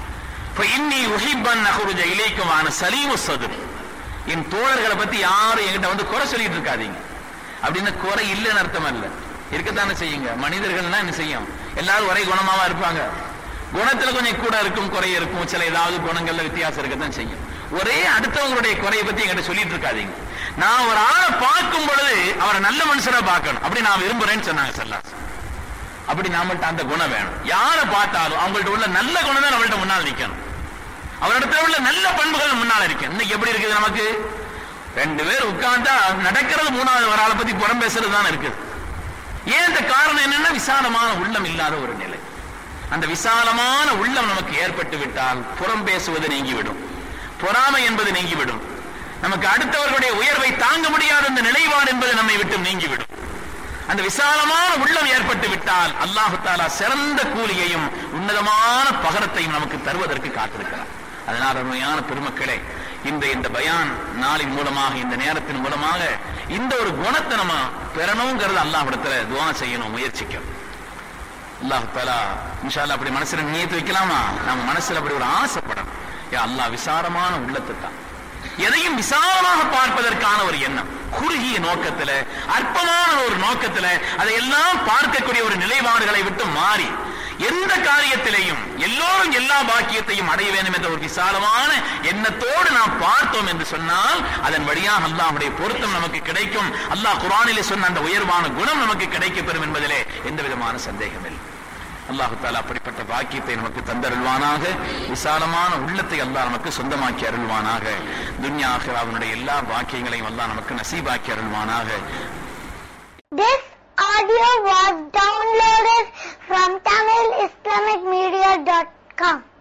S1: فإني أحب أن أخرج إليكم وأنا سليم الصدر என் தோழர்களை பத்தி யாரும் என்கிட்ட வந்து குறை சொல்லிட்டு இருக்காதீங்க அப்படின்னு குறை இல்லைன்னு அர்த்தம் அல்ல இருக்கத்தானே செய்யுங்க மனிதர்கள்னா என்ன செய்யும் எல்லாரும் ஒரே குணமாவா இருப்பாங்க குணத்துல கொஞ்சம் கூட இருக்கும் குறை இருக்கும் சில ஏதாவது குணங்கள்ல வித்தியாசம் இருக்கத்தான் செய்யும் ஒரே அடுத்தவங்களுடைய குறையை பத்தி என்கிட்ட சொல்லிட்டு இருக்காதீங்க நான் ஒரு ஆளை பார்க்கும் பொழுது அவரை நல்ல மனுஷனா பார்க்கணும் அப்படி நான் விரும்புறேன்னு சொன்னாங்க சல்லாஸ் அப்படி நம்மள்ட்ட அந்த குணம் வேணும் யாரை பார்த்தாலும் அவங்கள்ட்ட உள்ள நல்ல குணம் தான் நம்மள்ட்ட முன்னால் நிக்கணும் அவரிடத்துல உள்ள நல்ல பண்புகள் முன்னால் இருக்கு இன்னைக்கு எப்படி இருக்குது நமக்கு ரெண்டு பேர் உட்கார்ந்தா நடக்கிறது மூணாவது ஒரு ஆளை பத்தி புறம் பேசுறது தான் இருக்குது ஏன் இந்த காரணம் என்னன்னா விசாலமான உள்ளம் இல்லாத ஒரு நிலை அந்த விசாலமான உள்ளம் நமக்கு ஏற்பட்டு விட்டால் புறம் பேசுவது நீங்கிவிடும் பொறாமை என்பது நீங்கிவிடும் நமக்கு அடுத்தவர்களுடைய உயர்வை தாங்க முடியாத அந்த நிலைப்பாடு என்பது நம்மை விட்டு நீங்கிவிடும் அந்த விசாலமான உள்ளம் ஏற்பட்டு விட்டால் அல்லாஹு தாலா சிறந்த கூலியையும் உன்னதமான பகரத்தையும் நமக்கு தருவதற்கு காத்திருக்கிறார் அதனால் அருமையான பெருமக்களே இந்த இந்த பயான் நாளின் மூலமாக இந்த நேரத்தின் மூலமாக இந்த ஒரு குணத்தை நம்ம பெறணுங்கிறது அல்லாஹ்விடத்துல துவா செய்யணும் முயற்சிக்கணும் அல்லாஹ் தாலா இன்ஷா அல்லாஹ் அப்படி மனசுல நியத்து வைக்கலாமா நம்ம மனசுல அப்படி ஒரு ஆசைப்படணும் யா அல்லாஹ் விசாலமான உள்ளத்தை தான் எதையும் விசாலமாக பார்ப்பதற்கான ஒரு எண்ணம் குறுகிய நோக்கத்துல அற்பமான ஒரு நோக்கத்துல அதையெல்லாம் பார்க்கக்கூடிய ஒரு நிலைப்பாடுகளை விட்டு மாறி எந்த காரியத்திலையும் எல்லோரும் எல்லா பாக்கியத்தையும் அடைய வேண்டும் என்ற ஒரு விசாலமான எண்ணத்தோடு நாம் பார்த்தோம் என்று சொன்னால் அதன் வழியாக அல்லாஹ்வுடைய பொருத்தம் நமக்கு கிடைக்கும் அல்லாஹ் குர்ஆனிலே சொன்ன அந்த உயர்வான குணம் நமக்கு கிடைக்கப் பெறும் என்பதிலே எந்த விதமான சந்தேகம் இல்லை அல்லாஹு தாலா அப்படிப்பட்ட பாக்கியத்தை நமக்கு தந்தருள்வானாக விசாலமான உள்ளத்தை அல்லாஹ் நமக்கு சொந்தமாக்கி அருள்வானாக துன்யா ஆகிராவினுடைய எல்லா பாக்கியங்களையும் அல்லாஹ் நமக்கு நசீபாக்கி அருள்வானாக
S2: This audio was downloaded from TamilIslamicMedia.com.